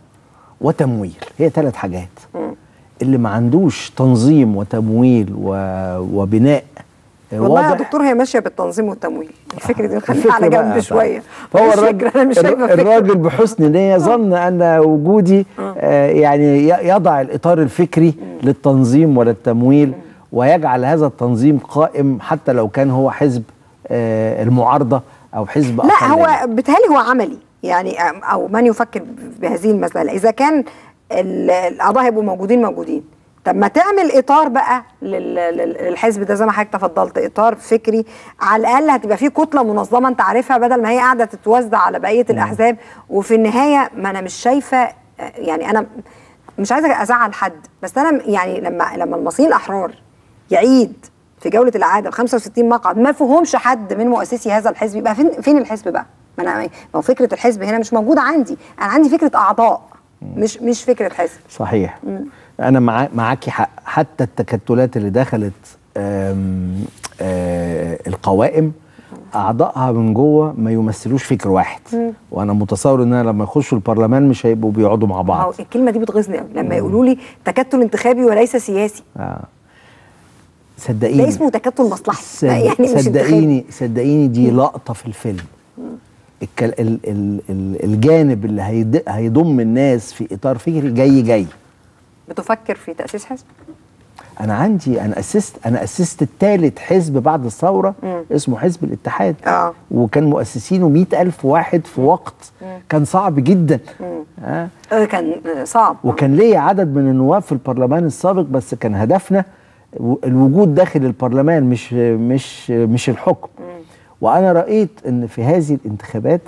Speaker 5: وتمويل هي ثلاث حاجات اللي ما عندوش تنظيم وتمويل و... وبناء
Speaker 7: والله يا
Speaker 5: واضح
Speaker 7: دكتور هي ماشيه بالتنظيم والتمويل الفكره دي نخليها
Speaker 5: الفكرة
Speaker 7: على
Speaker 5: بقى
Speaker 7: جنب
Speaker 5: طبعا.
Speaker 7: شويه
Speaker 5: فهو
Speaker 7: مش
Speaker 5: الراجل,
Speaker 7: فكره انا مش شايفه فكره
Speaker 5: الراجل بحسن نية ظن أن وجودي آه يعني ي- يضع الإطار الفكري للتنظيم وللتمويل ويجعل هذا التنظيم قائم حتى لو كان هو حزب آه المعارضة أو حزب
Speaker 7: لا
Speaker 5: أقلية.
Speaker 7: هو بالتالي هو عملي يعني أم- او من يفكر بهذه المساله اذا كان ال- الاعضاء هيبقوا موجودين موجودين طب ما تعمل اطار بقى لل- لل- للحزب ده زي ما حضرتك تفضلت اطار فكري على الاقل هتبقى فيه كتله منظمه انت عارفها بدل ما هي قاعده تتوزع على بقيه الاحزاب وفي النهايه ما انا مش شايفه يعني انا مش عايزه ازعل حد بس انا يعني لما لما المصريين الاحرار يعيد في جوله العاده ب 65 مقعد ما فيهمش حد من مؤسسي هذا الحزب يبقى فين فين الحزب بقى؟ ما انا ما هو فكره الحزب هنا مش موجوده عندي، انا عندي فكره اعضاء مش مش فكره حزب.
Speaker 5: صحيح انا مع معاكي حق حتى التكتلات اللي دخلت آم، آه، القوائم اعضائها من جوه ما يمثلوش فكر واحد وانا متصور ان لما يخشوا البرلمان مش هيبقوا بيقعدوا مع
Speaker 7: ما هو
Speaker 5: بعض
Speaker 7: الكلمه دي بتغيظني قوي لما يقولوا لي تكتل انتخابي وليس سياسي.
Speaker 5: آه. صدقيني
Speaker 7: ده اسمه تكتل مصلحي
Speaker 5: صد-
Speaker 7: يعني مش انتخابي.
Speaker 5: صدقيني صدقيني دي لقطه في الفيلم الكل ال ال ال الجانب اللي هيد هيضم الناس في اطار فكري جاي جاي
Speaker 7: بتفكر في تاسيس حزب
Speaker 5: انا عندي انا اسست انا اسست الثالث حزب بعد الثوره
Speaker 7: مم.
Speaker 5: اسمه حزب الاتحاد
Speaker 7: اه
Speaker 5: وكان مؤسسينه مئة ألف واحد في وقت كان صعب جدا آه.
Speaker 7: آه، كان آه، صعب
Speaker 5: وكان ليا عدد من النواب في البرلمان السابق بس كان هدفنا و- الوجود داخل البرلمان مش مش مش الحكم وانا رايت ان في هذه الانتخابات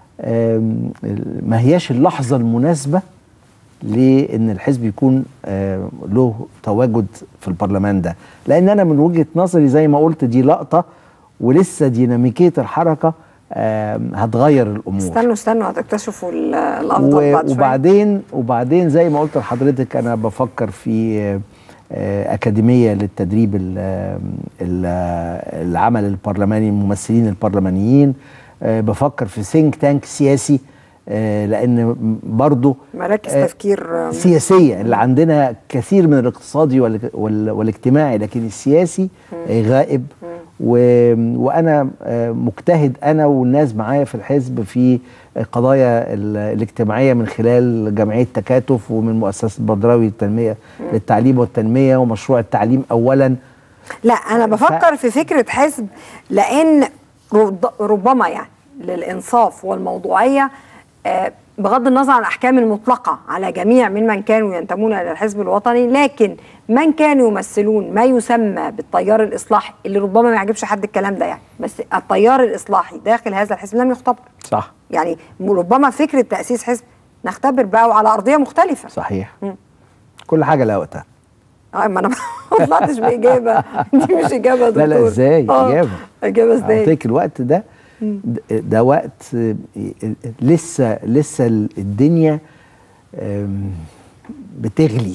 Speaker 5: آم، ما هياش اللحظه المناسبه لان الحزب يكون آه، له تواجد في البرلمان ده لان انا من وجهه نظري زي ما قلت دي لقطه ولسه ديناميكيه الحركه آم، هتغير الامور
Speaker 7: استنوا استنوا هتكتشفوا ال- الافضل
Speaker 5: و-
Speaker 7: بعد شويه
Speaker 5: وبعدين وبعدين زي ما قلت لحضرتك انا بفكر في آه، آه، اكاديميه للتدريب ال- ال- العمل البرلماني الممثلين البرلمانيين آه، بفكر في سينك تانك سياسي آه، لان برضو
Speaker 7: مراكز
Speaker 5: آه،
Speaker 7: تفكير آه،
Speaker 5: سياسيه اللي عندنا كثير من الاقتصادي وال- وال- والاجتماعي لكن السياسي آه، غائب و... وانا آه، مجتهد انا والناس معايا في الحزب في القضايا ال- الاجتماعيه من خلال جمعيه تكاتف ومن مؤسسه بدراوي للتنميه للتعليم والتنميه ومشروع التعليم اولا
Speaker 7: لا انا بفكر في فكره حزب لان رد- ربما يعني للانصاف والموضوعيه آه، بغض النظر عن الاحكام المطلقه على جميع ممن كانوا ينتمون الى الحزب الوطني لكن من كانوا يمثلون ما يسمى بالتيار الاصلاحي اللي ربما ما يعجبش حد الكلام ده يعني بس التيار الاصلاحي داخل هذا الحزب لم يختبر
Speaker 5: صح
Speaker 7: يعني ربما فكره تاسيس حزب نختبر بقى وعلى ارضيه مختلفه
Speaker 5: صحيح كل حاجه لها وقتها
Speaker 7: اه ما انا ما طلعتش باجابه دي مش اجابه يا
Speaker 5: لا لا
Speaker 7: دكتور.
Speaker 5: ازاي
Speaker 7: آه،
Speaker 5: اجابه
Speaker 7: اجابه
Speaker 5: على
Speaker 7: ازاي
Speaker 5: فكرة الوقت ده ده- ده وقت آه، لسه لسه الدنيا آم، بتغلي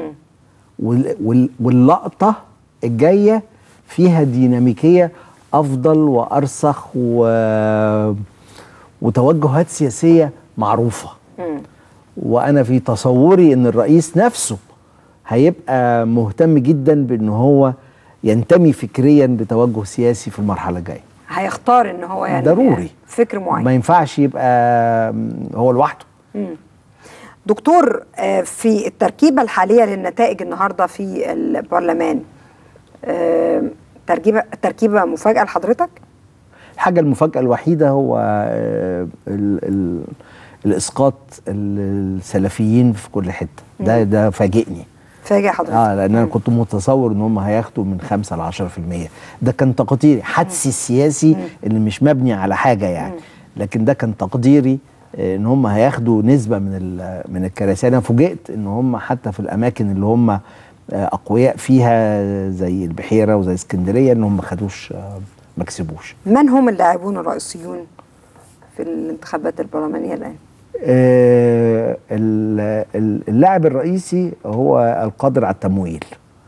Speaker 5: وال- وال- واللقطة الجاية فيها ديناميكية أفضل وأرسخ و... وتوجهات سياسية معروفة وأنا في تصوري إن الرئيس نفسه هيبقى مهتم جدا بإن هو ينتمي فكريا لتوجه سياسي في المرحلة الجاية
Speaker 7: هيختار ان هو يعني
Speaker 5: ضروري.
Speaker 7: فكر معين
Speaker 5: ما ينفعش يبقى هو لوحده
Speaker 7: دكتور آه، في التركيبه الحاليه للنتائج النهارده في البرلمان آه، تركيبه تركيبه مفاجاه لحضرتك
Speaker 5: الحاجة المفاجأة الوحيدة هو آه، ال ال الإسقاط ال- السلفيين في كل حتة ده ده فاجئني
Speaker 7: فاجئ حضرتك
Speaker 5: اه لان انا كنت متصور ان هم هياخدوا من 5 ل 10% ده كان تقديري حدسي السياسي اللي مش مبني على حاجه يعني لكن ده كان تقديري آه، ان هم هياخدوا نسبه من ال- من الكراسي انا فوجئت ان هم حتى في الاماكن اللي هم آه، اقوياء فيها زي البحيره وزي اسكندريه ان هم ما خدوش آه، ما كسبوش
Speaker 7: من هم اللاعبون الرئيسيون في الانتخابات البرلمانيه الان
Speaker 5: آه، ال- ال- اللاعب الرئيسي هو القادر على التمويل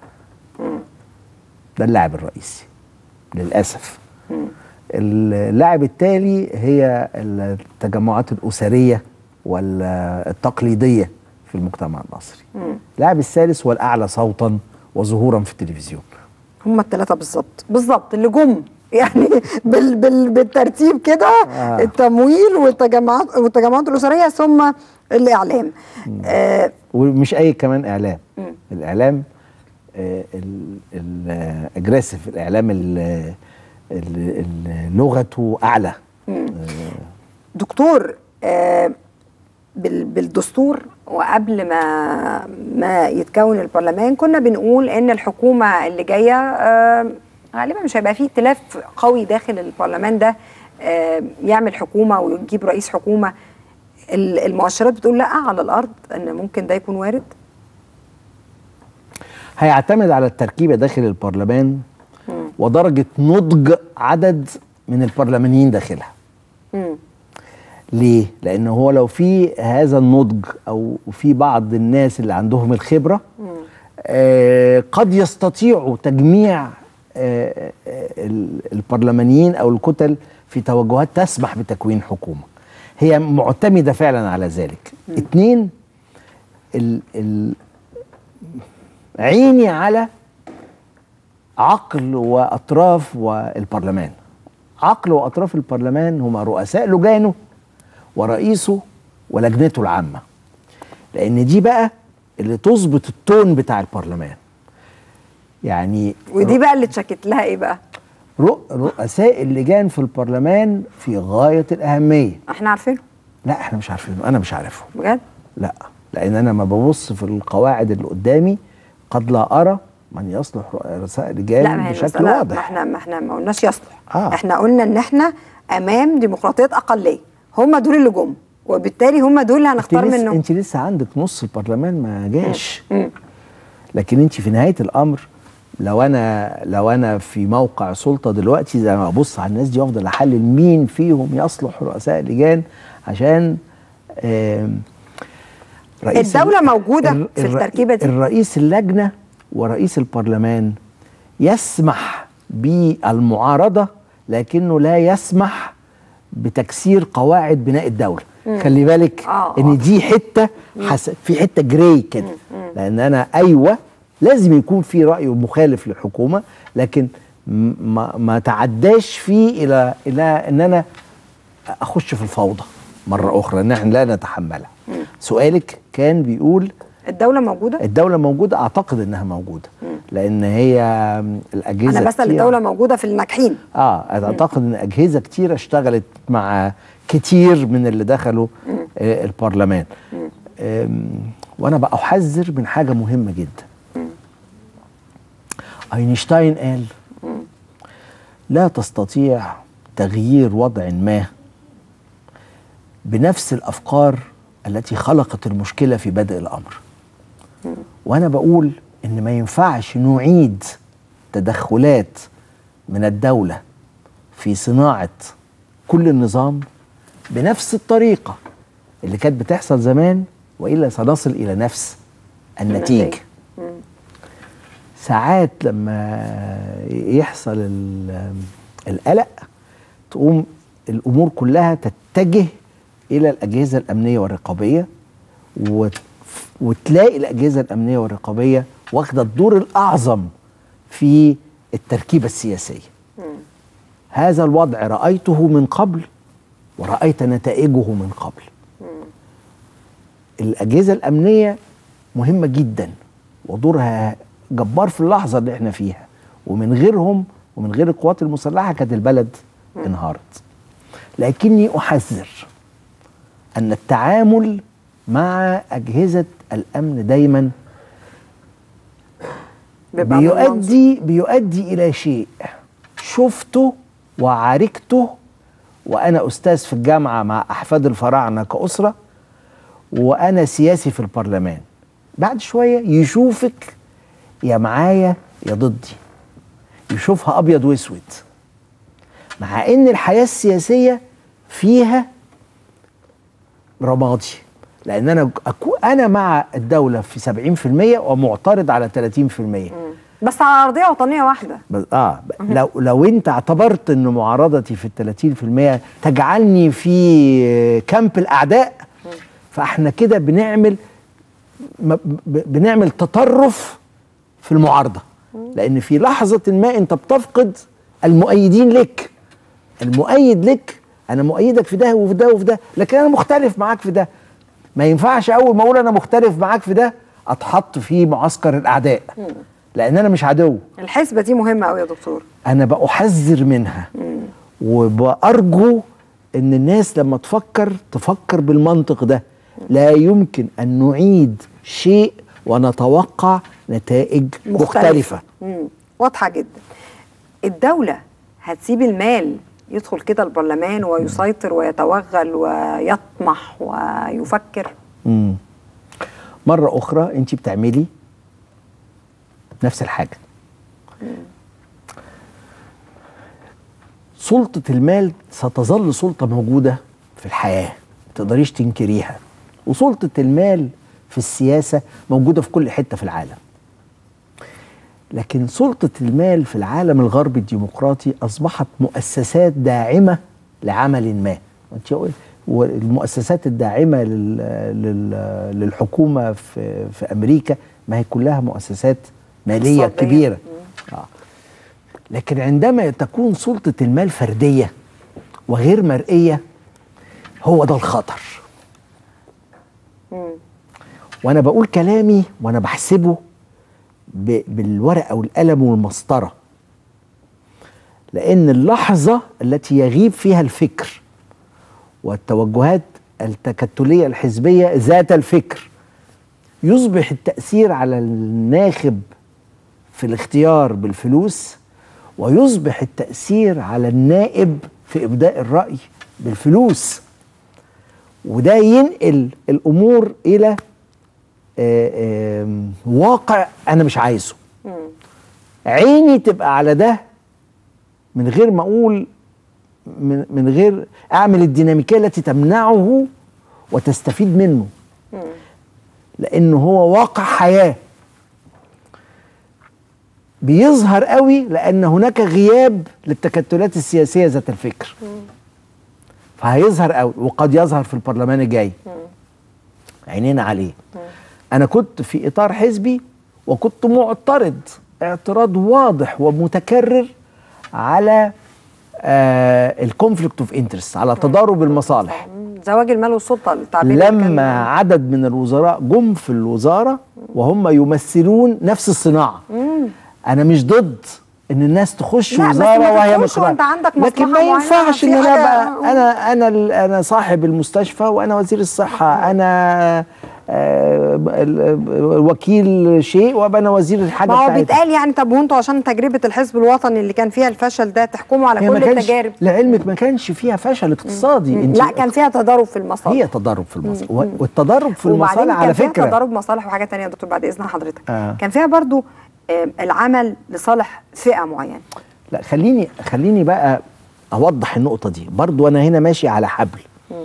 Speaker 5: ده اللاعب الرئيسي للأسف اللاعب التالي هي التجمعات الأسرية والتقليدية في المجتمع المصري اللاعب الثالث هو الأعلى صوتا وظهورا في التلفزيون
Speaker 7: هم الثلاثه بالظبط بالظبط اللي جم يعني بال بال بالترتيب كده
Speaker 5: آه.
Speaker 7: التمويل والتجمعات والتجمعات الاسريه ثم الاعلام آه
Speaker 5: ومش اي كمان اعلام الاعلام آه، ال- الاجريسيف الاعلام ال- ال- ال- لغته اعلى
Speaker 7: دكتور آه بال- بالدستور وقبل ما ما يتكون البرلمان كنا بنقول ان الحكومه اللي جايه آه غالبا مش هيبقى فيه ائتلاف قوي داخل البرلمان ده آه يعمل حكومه ويجيب رئيس حكومه ال- المؤشرات بتقول لا على الارض ان ممكن ده يكون وارد
Speaker 5: هيعتمد على التركيبه داخل البرلمان ودرجه نضج عدد من البرلمانيين داخلها
Speaker 7: مم.
Speaker 5: ليه؟ لأن هو لو في هذا النضج أو في بعض الناس اللي عندهم الخبرة آه قد يستطيعوا تجميع آه آه ال- البرلمانيين أو الكتل في توجهات تسمح بتكوين حكومة هي معتمدة فعلا على ذلك اتنين ال ال عيني على عقل واطراف والبرلمان عقل واطراف البرلمان هما رؤساء لجانه ورئيسه ولجنته العامه لان دي بقى اللي تظبط التون بتاع البرلمان يعني
Speaker 7: ودي بقى اللي اتشكت لها ايه بقى
Speaker 5: رؤ- رؤساء اللجان في البرلمان في غايه الاهميه
Speaker 7: احنا عارفينه
Speaker 5: لا احنا مش عارفينه انا مش عارفهم
Speaker 7: بجد
Speaker 5: لا لان انا ما ببص في القواعد اللي قدامي قد لا ارى من يصلح رؤساء
Speaker 7: لا ما
Speaker 5: لجان
Speaker 7: هي
Speaker 5: بشكل
Speaker 7: المسألة ما
Speaker 5: واضح
Speaker 7: احنا ما احنا ما قلناش يصلح
Speaker 5: آه.
Speaker 7: احنا قلنا ان احنا امام ديمقراطيه اقليه هم دول اللي جم وبالتالي هم دول اللي
Speaker 5: انت
Speaker 7: هنختار
Speaker 5: لسه,
Speaker 7: منهم
Speaker 5: انت لسه عندك نص البرلمان ما جاش لكن انت في نهايه الامر لو انا لو انا في موقع سلطه دلوقتي زي ما ابص على الناس دي وافضل احلل مين فيهم يصلح رؤساء لجان عشان آم، رئيس
Speaker 7: الدولة
Speaker 5: ال-
Speaker 7: موجودة
Speaker 5: الر-
Speaker 7: في
Speaker 5: الر-
Speaker 7: التركيبة دي؟
Speaker 5: الرئيس اللجنه ورئيس البرلمان يسمح بالمعارضه لكنه لا يسمح بتكسير قواعد بناء الدوله خلي بالك
Speaker 7: آه،
Speaker 5: ان دي حته حس... في حته جراي كده لان انا ايوه لازم يكون في راي مخالف للحكومه لكن م- ما ما تعداش فيه الى الى ان انا اخش في الفوضى مره اخرى ان احنا لا نتحملها سؤالك كان بيقول
Speaker 7: الدوله موجوده
Speaker 5: الدوله موجوده اعتقد انها موجوده لان هي الاجهزه
Speaker 7: انا بسال
Speaker 5: كتير-
Speaker 7: الدوله موجوده في الناجحين
Speaker 5: اه اعتقد ان اجهزه كتيره اشتغلت مع كتير من اللي دخلوا آه البرلمان آم، وانا بقى احذر من حاجه مهمه جدا اينشتاين قال لا تستطيع تغيير وضع ما بنفس الافكار التي خلقت المشكله في بدء الامر وانا بقول ان ما ينفعش نعيد تدخلات من الدوله في صناعه كل النظام بنفس الطريقه اللي كانت بتحصل زمان والا سنصل الى نفس النتيجه
Speaker 7: النتيجة.
Speaker 5: ساعات لما يحصل ال- القلق تقوم الامور كلها تتجه الى الاجهزه الامنيه والرقابيه وت- وتلاقي الاجهزه الامنيه والرقابيه واخده الدور الاعظم في التركيبه السياسيه هذا الوضع رايته من قبل ورايت نتائجه من قبل الاجهزه الامنيه مهمه جدا ودورها جبار في اللحظه اللي احنا فيها ومن غيرهم ومن غير القوات المسلحه كانت البلد انهارت لكني احذر ان التعامل مع اجهزه الامن دايما
Speaker 7: بيبقى من منظور.
Speaker 5: بيؤدي بيؤدي الى شيء شفته وعاركته وانا استاذ في الجامعه مع احفاد الفراعنه كاسره وانا سياسي في البرلمان بعد شويه يشوفك يا معايا يا ضدي يشوفها ابيض واسود مع ان الحياه السياسيه فيها رمادي لان انا أكو انا مع الدوله في 70% ومعترض على 30%
Speaker 7: بس على ارضيه وطنيه واحده
Speaker 5: بس اه ب- لو لو انت اعتبرت ان معارضتي في ال 30% تجعلني في كامب الاعداء فاحنا كده بنعمل م- ب- بنعمل تطرف في المعارضه لان في لحظه ما انت بتفقد المؤيدين لك المؤيد لك انا مؤيدك في ده وفي ده وفي ده لكن انا مختلف معاك في ده ما ينفعش اول ما اقول انا مختلف معاك في ده اتحط في معسكر الاعداء لان انا مش عدو
Speaker 7: الحسبه دي مهمه قوي يا دكتور
Speaker 5: انا بأحذر منها وبأرجو ان الناس لما تفكر تفكر بالمنطق ده لا يمكن ان نعيد شيء ونتوقع نتائج مختلفة
Speaker 7: مم. واضحه جدا الدوله هتسيب المال يدخل كده البرلمان ويسيطر ويتوغل ويطمح ويفكر
Speaker 5: مم. مرة أخرى أنت بتعملي نفس الحاجة سلطة المال ستظل سلطة موجودة في الحياة ما تقدريش تنكريها وسلطة المال في السياسة موجودة في كل حتة في العالم لكن سلطة المال في العالم الغربي الديمقراطي أصبحت مؤسسات داعمة لعمل ما وأنت قلت- والمؤسسات الداعمة لل لل للحكومة في, في أمريكا ما هي كلها مؤسسات مالية
Speaker 7: اقتصادية.
Speaker 5: كبيرة آه. لكن عندما تكون سلطة المال فردية وغير مرئية هو ده الخطر وانا بقول كلامي وانا بحسبه ب- بالورقه والقلم والمسطره لان اللحظه التي يغيب فيها الفكر والتوجهات التكتليه الحزبيه ذات الفكر يصبح التاثير على الناخب في الاختيار بالفلوس ويصبح التاثير على النائب في ابداء الراي بالفلوس وده ينقل الامور الى آه، آم، واقع انا مش عايزه عيني تبقى على ده من غير ما اقول من, من غير اعمل الديناميكيه التي تمنعه وتستفيد منه لانه هو واقع حياه بيظهر قوي لان هناك غياب للتكتلات السياسيه ذات الفكر فهيظهر قوي وقد يظهر في البرلمان الجاي عينينا عليه انا كنت في اطار حزبي وكنت معترض اعتراض واضح ومتكرر على الكونفليكت اوف انترست على تضارب المصالح
Speaker 7: زواج المال والسلطه التعبير اللي كان-
Speaker 5: لما عدد من الوزراء جم في الوزاره وهم يمثلون نفس الصناعه انا مش ضد ان الناس تخش
Speaker 7: لا، بس
Speaker 5: وزاره
Speaker 7: ما
Speaker 5: وهي
Speaker 7: تدخلش
Speaker 5: مقررة
Speaker 7: وأنت عندك
Speaker 5: لكن ما
Speaker 7: مصلحة معينة
Speaker 5: ينفعش
Speaker 7: في
Speaker 5: ان انا
Speaker 7: حاجة-
Speaker 5: بقى انا انا ال- انا صاحب المستشفى وانا وزير الصحه انا آه، ال- ال- وكيل شيء وابقى انا وزير الحاجه
Speaker 7: ما هو
Speaker 5: بتاعتي
Speaker 7: بيتقال يعني طب وانتوا عشان تجربه الحزب الوطني اللي كان فيها الفشل ده تحكموا على
Speaker 5: هي ما
Speaker 7: كل
Speaker 5: كانش
Speaker 7: التجارب
Speaker 5: لعلمك ما كانش فيها فشل اقتصادي انت
Speaker 7: لا كان فيها تضارب في المصالح
Speaker 5: هي تضارب في المصالح والتضارب في
Speaker 7: وبعدين
Speaker 5: المصالح على
Speaker 7: كان فيها
Speaker 5: فكره
Speaker 7: تضارب مصالح وحاجه تانية يا دكتور بعد اذن حضرتك
Speaker 5: آه.
Speaker 7: كان فيها برضو آه، العمل لصالح فئه معينه
Speaker 5: لا خليني خليني بقى اوضح النقطه دي برضو انا هنا ماشي على حبل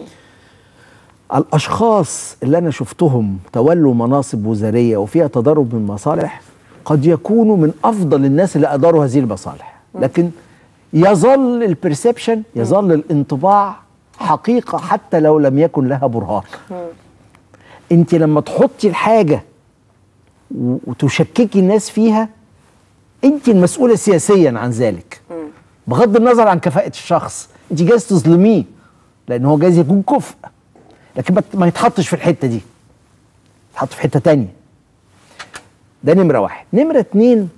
Speaker 5: الاشخاص اللي انا شفتهم تولوا مناصب وزاريه وفيها تضارب من مصالح قد يكونوا من افضل الناس اللي اداروا هذه المصالح لكن يظل البرسبشن يظل الانطباع حقيقه حتى لو لم يكن لها برهان انت لما تحطي الحاجه و- وتشككي الناس فيها انت المسؤوله سياسيا عن ذلك بغض النظر عن كفاءه الشخص انت جايز تظلميه لان هو جايز يكون كفء لكن ما- ما يتحطش في الحته دي يتحط في حته تانية ده نمره واحد نمره اتنين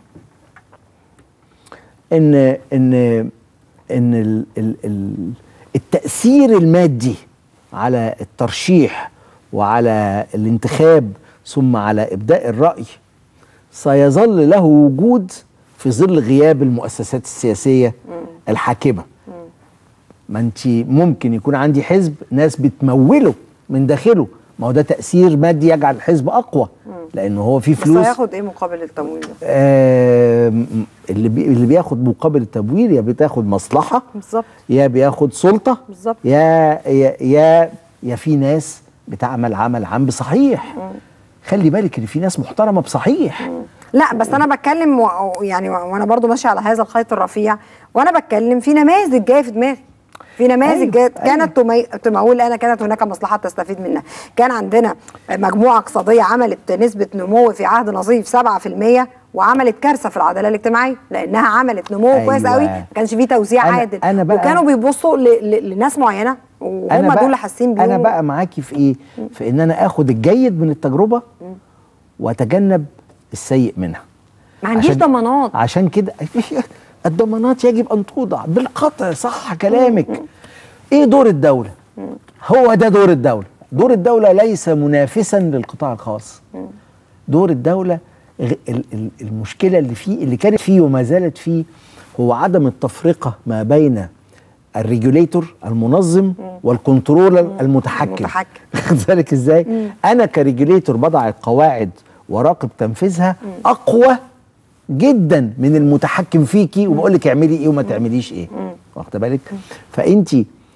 Speaker 5: ان ان ان ال ال ال التاثير المادي على الترشيح وعلى الانتخاب ثم على ابداء الراي سيظل له وجود في ظل غياب المؤسسات السياسيه الحاكمه ما انت ممكن يكون عندي حزب ناس بتموله من داخله ما هو ده تاثير مادي يجعل الحزب اقوى لانه هو فيه
Speaker 7: بس
Speaker 5: فلوس
Speaker 7: هياخد ايه مقابل التمويل ده
Speaker 5: آم، اللي بي اللي بياخد مقابل التمويل يا بتاخد مصلحه
Speaker 7: بالظبط
Speaker 5: يا بياخد سلطه
Speaker 7: بالظبط.
Speaker 5: يا يا يا, يا في ناس بتعمل عمل عام بصحيح خلي بالك ان في ناس محترمه بصحيح
Speaker 7: لا بس انا بتكلم و... يعني و- وانا برضو ماشيه على هذا الخيط الرفيع وانا بتكلم في نماذج جايه في دماغي في نماذج
Speaker 5: أيوة،
Speaker 7: جايه
Speaker 5: أيوة.
Speaker 7: كانت تمي... تمول انا كانت هناك مصلحه تستفيد منها كان عندنا مجموعه اقتصاديه عملت نسبه نمو في عهد نظيف 7% وعملت كارثه في العداله الاجتماعيه لانها عملت نمو
Speaker 5: أيوة.
Speaker 7: كويس قوي ما كانش فيه توزيع
Speaker 5: أنا-
Speaker 7: عادل
Speaker 5: أنا بقى-
Speaker 7: وكانوا بيبصوا ل... ل... لناس معينه وهم
Speaker 5: بقى-
Speaker 7: دول اللي حاسين بيهم
Speaker 5: انا بقى معاكي في ايه في ان انا اخد الجيد من التجربه واتجنب السيء منها
Speaker 7: ما عنديش
Speaker 5: عشان-
Speaker 7: ضمانات
Speaker 5: عشان كده الضمانات يجب ان توضع بالقطع صح كلامك ايه دور الدوله هو ده دور الدوله دور الدوله ليس منافسا للقطاع الخاص دور الدوله غ- ال- ال- المشكله اللي فيه اللي كانت فيه وما زالت فيه هو عدم التفرقه ما بين الريجوليتور المنظم والكنترولر المتحكم
Speaker 7: المتحكم.
Speaker 5: واخد بالك ازاي انا كريجوليتور بضع القواعد وراقب تنفيذها اقوى جدا من المتحكم فيكي وبقول لك اعملي ايه وما تعمليش ايه واخد بالك فانت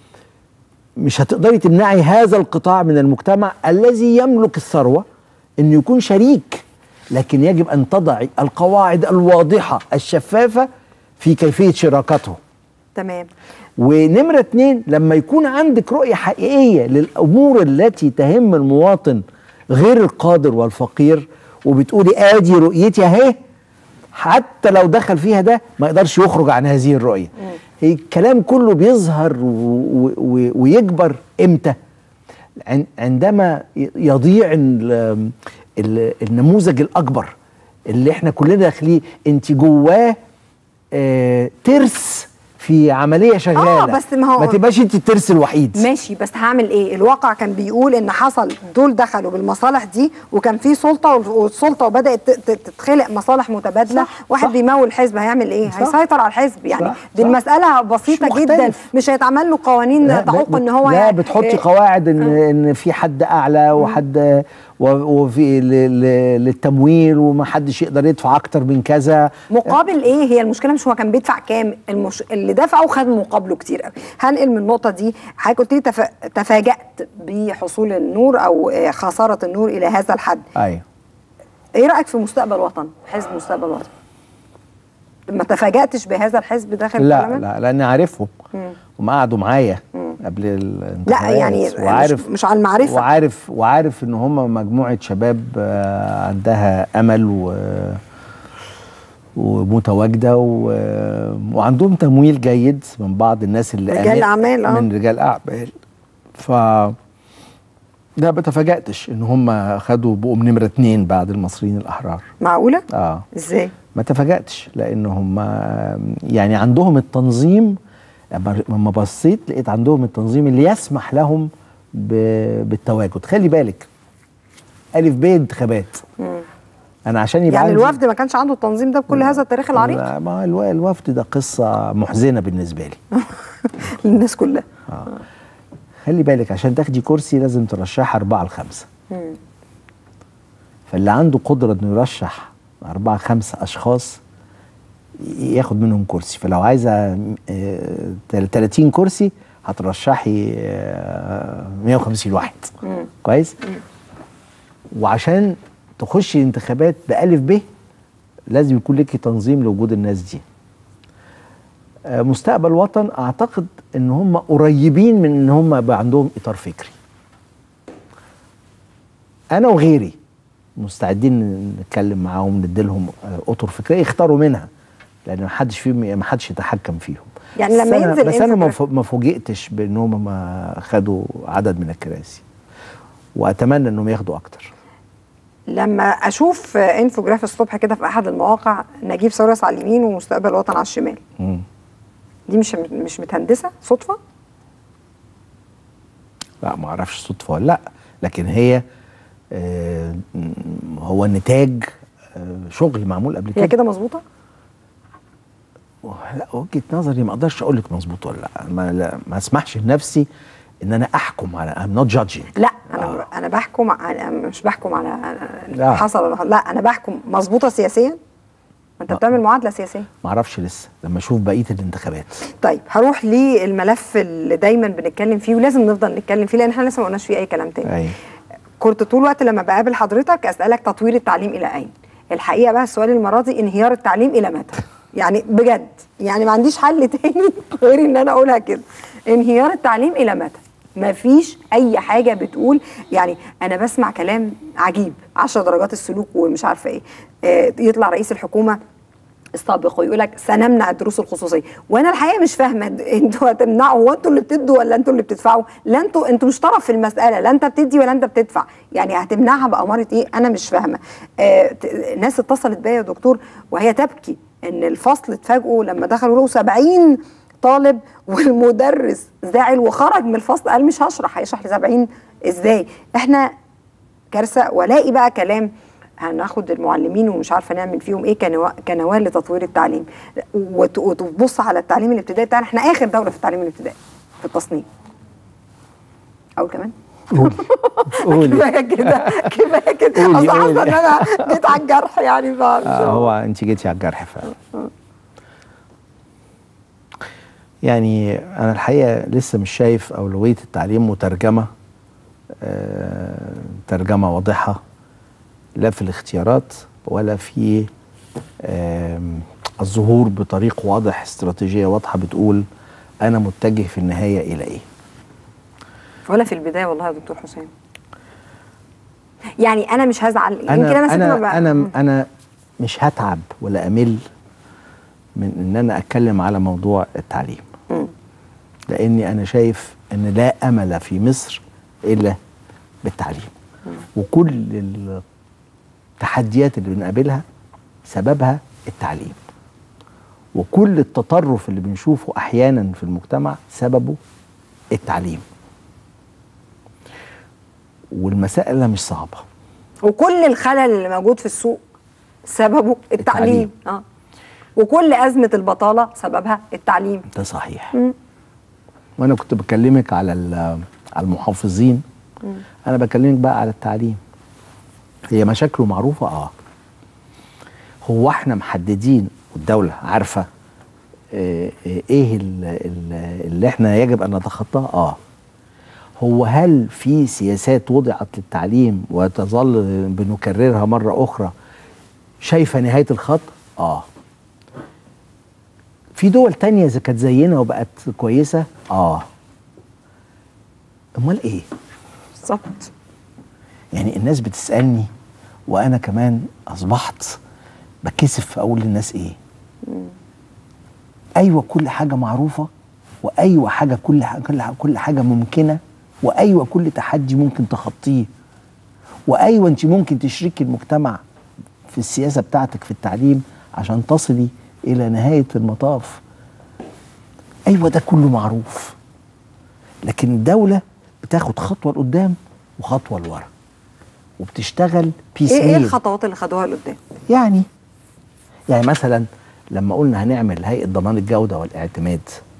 Speaker 5: مش هتقدري تمنعي هذا القطاع من المجتمع الذي يملك الثروه انه يكون شريك لكن يجب ان تضعي القواعد الواضحه الشفافه في كيفيه شراكته
Speaker 7: تمام
Speaker 5: ونمرة اتنين لما يكون عندك رؤية حقيقية للأمور التي تهم المواطن غير القادر والفقير وبتقولي ادي رؤيتي اهي حتى لو دخل فيها ده ما يقدرش يخرج عن هذه الرؤيه هي الكلام كله بيظهر و و و ويكبر امتى عن- عندما ي- يضيع ال- ال- النموذج الاكبر اللي احنا كلنا داخلين انت جواه آه ترس في عمليه شغاله
Speaker 7: بس ما هو-
Speaker 5: ما تبقاش انت الترس الوحيد
Speaker 7: ماشي بس هعمل ايه الواقع كان بيقول ان حصل دول دخلوا بالمصالح دي وكان في سلطه والسلطه وبدات ت- ت- تتخلق مصالح متبادله
Speaker 5: صح،
Speaker 7: واحد
Speaker 5: صح.
Speaker 7: بيمول حزب هيعمل ايه
Speaker 5: صح.
Speaker 7: هيسيطر على الحزب يعني
Speaker 5: صح،
Speaker 7: دي
Speaker 5: صح.
Speaker 7: المساله بسيطه
Speaker 5: مش
Speaker 7: جدا
Speaker 5: مختلف.
Speaker 7: مش هيتعمل له قوانين
Speaker 5: لا
Speaker 7: تعوق
Speaker 5: ب-
Speaker 7: ان هو
Speaker 5: لا بتحطي
Speaker 7: إيه،
Speaker 5: قواعد ان ان في حد اعلى وحد و- وفي ل- ل- للتمويل وما حدش يقدر يدفع اكتر من كذا
Speaker 7: مقابل ايه هي المشكله مش هو كان بيدفع كام المش... اللي دفعه خد مقابله كتير قوي هنقل من النقطه دي حضرتك قلت لي تف... تفاجات بحصول النور او آه، خساره النور الى هذا الحد
Speaker 5: ايوه
Speaker 7: ايه رايك في مستقبل وطن حزب مستقبل وطن ما تفاجاتش بهذا الحزب داخل
Speaker 5: لا
Speaker 7: البرلمان
Speaker 5: لا لاني عارفهم هم قعدوا معايا قبل الانتخابات
Speaker 7: يعني
Speaker 5: وعارف
Speaker 7: مش- مش على المعرفة.
Speaker 5: وعارف وعارف ان هم مجموعه شباب آه، عندها امل و ومتواجده و... وعندهم تمويل جيد من بعض الناس اللي
Speaker 7: رجال
Speaker 5: آمن-
Speaker 7: أعمال، آه.
Speaker 5: من رجال اعمال ف لا ما تفاجأتش ان هم خدوا بقوا نمره اتنين بعد المصريين الاحرار
Speaker 7: معقوله
Speaker 5: اه
Speaker 7: ازاي
Speaker 5: ما تفاجأتش لان هم يعني عندهم التنظيم لما- لما بصيت لقيت عندهم التنظيم اللي يسمح لهم ب- بالتواجد خلي بالك الف ب انتخابات انا عشان يبقى
Speaker 7: يعني
Speaker 5: عندي-
Speaker 7: الوفد ما كانش عنده التنظيم ده بكل هذا التاريخ العريق
Speaker 5: لا، ما الو- الوفد ده قصه محزنه بالنسبه لي
Speaker 7: للناس كلها
Speaker 5: خلي بالك عشان تاخدي كرسي لازم ترشحي أربعة لخمسة فاللي عنده قدرة إنه يرشح أربعة خمسة أشخاص ي- ياخد منهم كرسي فلو عايزة آه، تل- 30 كرسي هترشحي آه، 150 واحد كويس وعشان تخشي انتخابات بألف ب لازم يكون لك تنظيم لوجود الناس دي آه، مستقبل وطن اعتقد ان هم قريبين من ان هم يبقى عندهم اطار فكري انا وغيري مستعدين نتكلم معاهم نديلهم آه، اطر فكريه يختاروا منها لان ما حدش فيهم ما حدش يتحكم فيهم
Speaker 7: يعني لما
Speaker 5: بس أنا-
Speaker 7: ينزل
Speaker 5: بس انا ما
Speaker 7: انفوجراف-
Speaker 5: ف- ما فوجئتش بان هم ما خدوا عدد من الكراسي واتمنى انهم ياخدوا اكتر
Speaker 7: لما اشوف انفوجراف الصبح كده في احد المواقع نجيب ساويرس على اليمين ومستقبل وطن على الشمال
Speaker 5: مم.
Speaker 7: دي مش مش متهندسه صدفه
Speaker 5: لا ما اعرفش صدفه ولا لا لكن هي آه، م- هو نتاج آه، شغل معمول قبل
Speaker 7: هي
Speaker 5: كده
Speaker 7: كده مظبوطه
Speaker 5: لا وجهه نظري ما اقدرش اقول لك مظبوط ولا لا ما, لا ما اسمحش لنفسي ان انا احكم على I'm not judging
Speaker 7: لا انا
Speaker 5: آه.
Speaker 7: انا بحكم انا مش بحكم على
Speaker 5: لا.
Speaker 7: حصل ولا حصل. لا انا بحكم مظبوطه سياسيا ما انت
Speaker 5: ما-
Speaker 7: بتعمل معادله سياسيه
Speaker 5: ما اعرفش لسه لما اشوف بقيه الانتخابات
Speaker 7: طيب هروح للملف اللي دايما بنتكلم فيه ولازم نفضل نتكلم فيه لان احنا لسه ما قلناش فيه اي كلام تاني
Speaker 5: ايوه
Speaker 7: كنت طول الوقت لما بقابل حضرتك اسالك تطوير التعليم الى اين الحقيقه بقى السؤال المره دي انهيار التعليم الى متى يعني بجد يعني ما عنديش حل تاني غير ان انا اقولها كده انهيار التعليم الى متى مفيش اي حاجه بتقول يعني انا بسمع كلام عجيب 10 درجات السلوك ومش عارفه ايه آه، يطلع رئيس الحكومه السابق ويقول لك سنمنع الدروس الخصوصيه وانا الحقيقه مش فاهمه د- انتوا هتمنعوا هو انتوا اللي بتدوا ولا انتوا اللي بتدفعوا لا انتوا انتوا مش طرف في المساله لا انت بتدي ولا انت بتدفع يعني هتمنعها باماره ايه انا مش فاهمه آه ت- ناس اتصلت بيا يا دكتور وهي تبكي ان الفصل اتفاجئوا لما دخلوا لقوا 70 طالب والمدرس زعل وخرج من الفصل قال مش هشرح هيشرح ل 70 ازاي احنا كارثه والاقي بقى كلام هناخد المعلمين ومش عارفه نعمل فيهم ايه كنوا- كنواه لتطوير التعليم وت- وتبص على التعليم الابتدائي بتاعنا احنا اخر دوله في التعليم الابتدائي في التصنيف اول كمان
Speaker 5: قولي
Speaker 7: كفايه كده كفايه كده
Speaker 5: قولي،
Speaker 7: اصل حاسه ان
Speaker 5: قولي.
Speaker 7: انا جيت على الجرح يعني فمش
Speaker 5: آه هو انت جيتي على الجرح فعلا يعني انا الحقيقه لسه مش شايف اولويه التعليم مترجمه آه ترجمه واضحه لا في الاختيارات ولا في آم، الظهور بطريق واضح استراتيجيه واضحه بتقول انا متجه في النهايه الى ايه
Speaker 7: ولا في البدايه والله يا دكتور حسام يعني انا مش هزعل يمكن
Speaker 5: انا
Speaker 7: انا ست ما
Speaker 5: انا
Speaker 7: بقى-
Speaker 5: انا انا مش هتعب ولا امل من ان انا اتكلم على موضوع التعليم لاني انا شايف ان لا امل في مصر الا بالتعليم وكل التحديات اللي بنقابلها سببها التعليم وكل التطرف اللي بنشوفه احيانا في المجتمع سببه التعليم والمسألة مش صعبة
Speaker 7: وكل الخلل اللي موجود في السوق سببه التعليم,
Speaker 5: التعليم.
Speaker 7: اه وكل ازمه البطاله سببها التعليم
Speaker 5: ده صحيح وانا كنت بكلمك على ال- على المحافظين انا بكلمك بقى على التعليم هي مشاكله معروفه اه هو احنا محددين والدوله عارفه آه، آه، ايه ال- ال- اللي احنا يجب ان نتخطاه اه هو هل في سياسات وضعت للتعليم وتظل بنكررها مره اخرى شايفه نهايه الخط اه في دول تانية اذا كانت زينا وبقت كويسه اه امال ايه
Speaker 7: بالظبط
Speaker 5: يعني الناس بتسالني وانا كمان اصبحت بكسف اقول للناس ايه ايوه كل حاجه معروفه وايوه حاجه كل حاجه كل حاجه, كل حاجة ممكنه وايوه كل تحدي ممكن تخطيه وايوه انت ممكن تشركي المجتمع في السياسه بتاعتك في التعليم عشان تصلي الى نهايه المطاف ايوه ده كله معروف لكن الدوله بتاخد خطوه لقدام وخطوه لورا وبتشتغل بيس
Speaker 7: ايه ايه
Speaker 5: ميل.
Speaker 7: الخطوات اللي خدوها لقدام
Speaker 5: يعني يعني مثلا لما قلنا هنعمل هيئه ضمان الجوده والاعتماد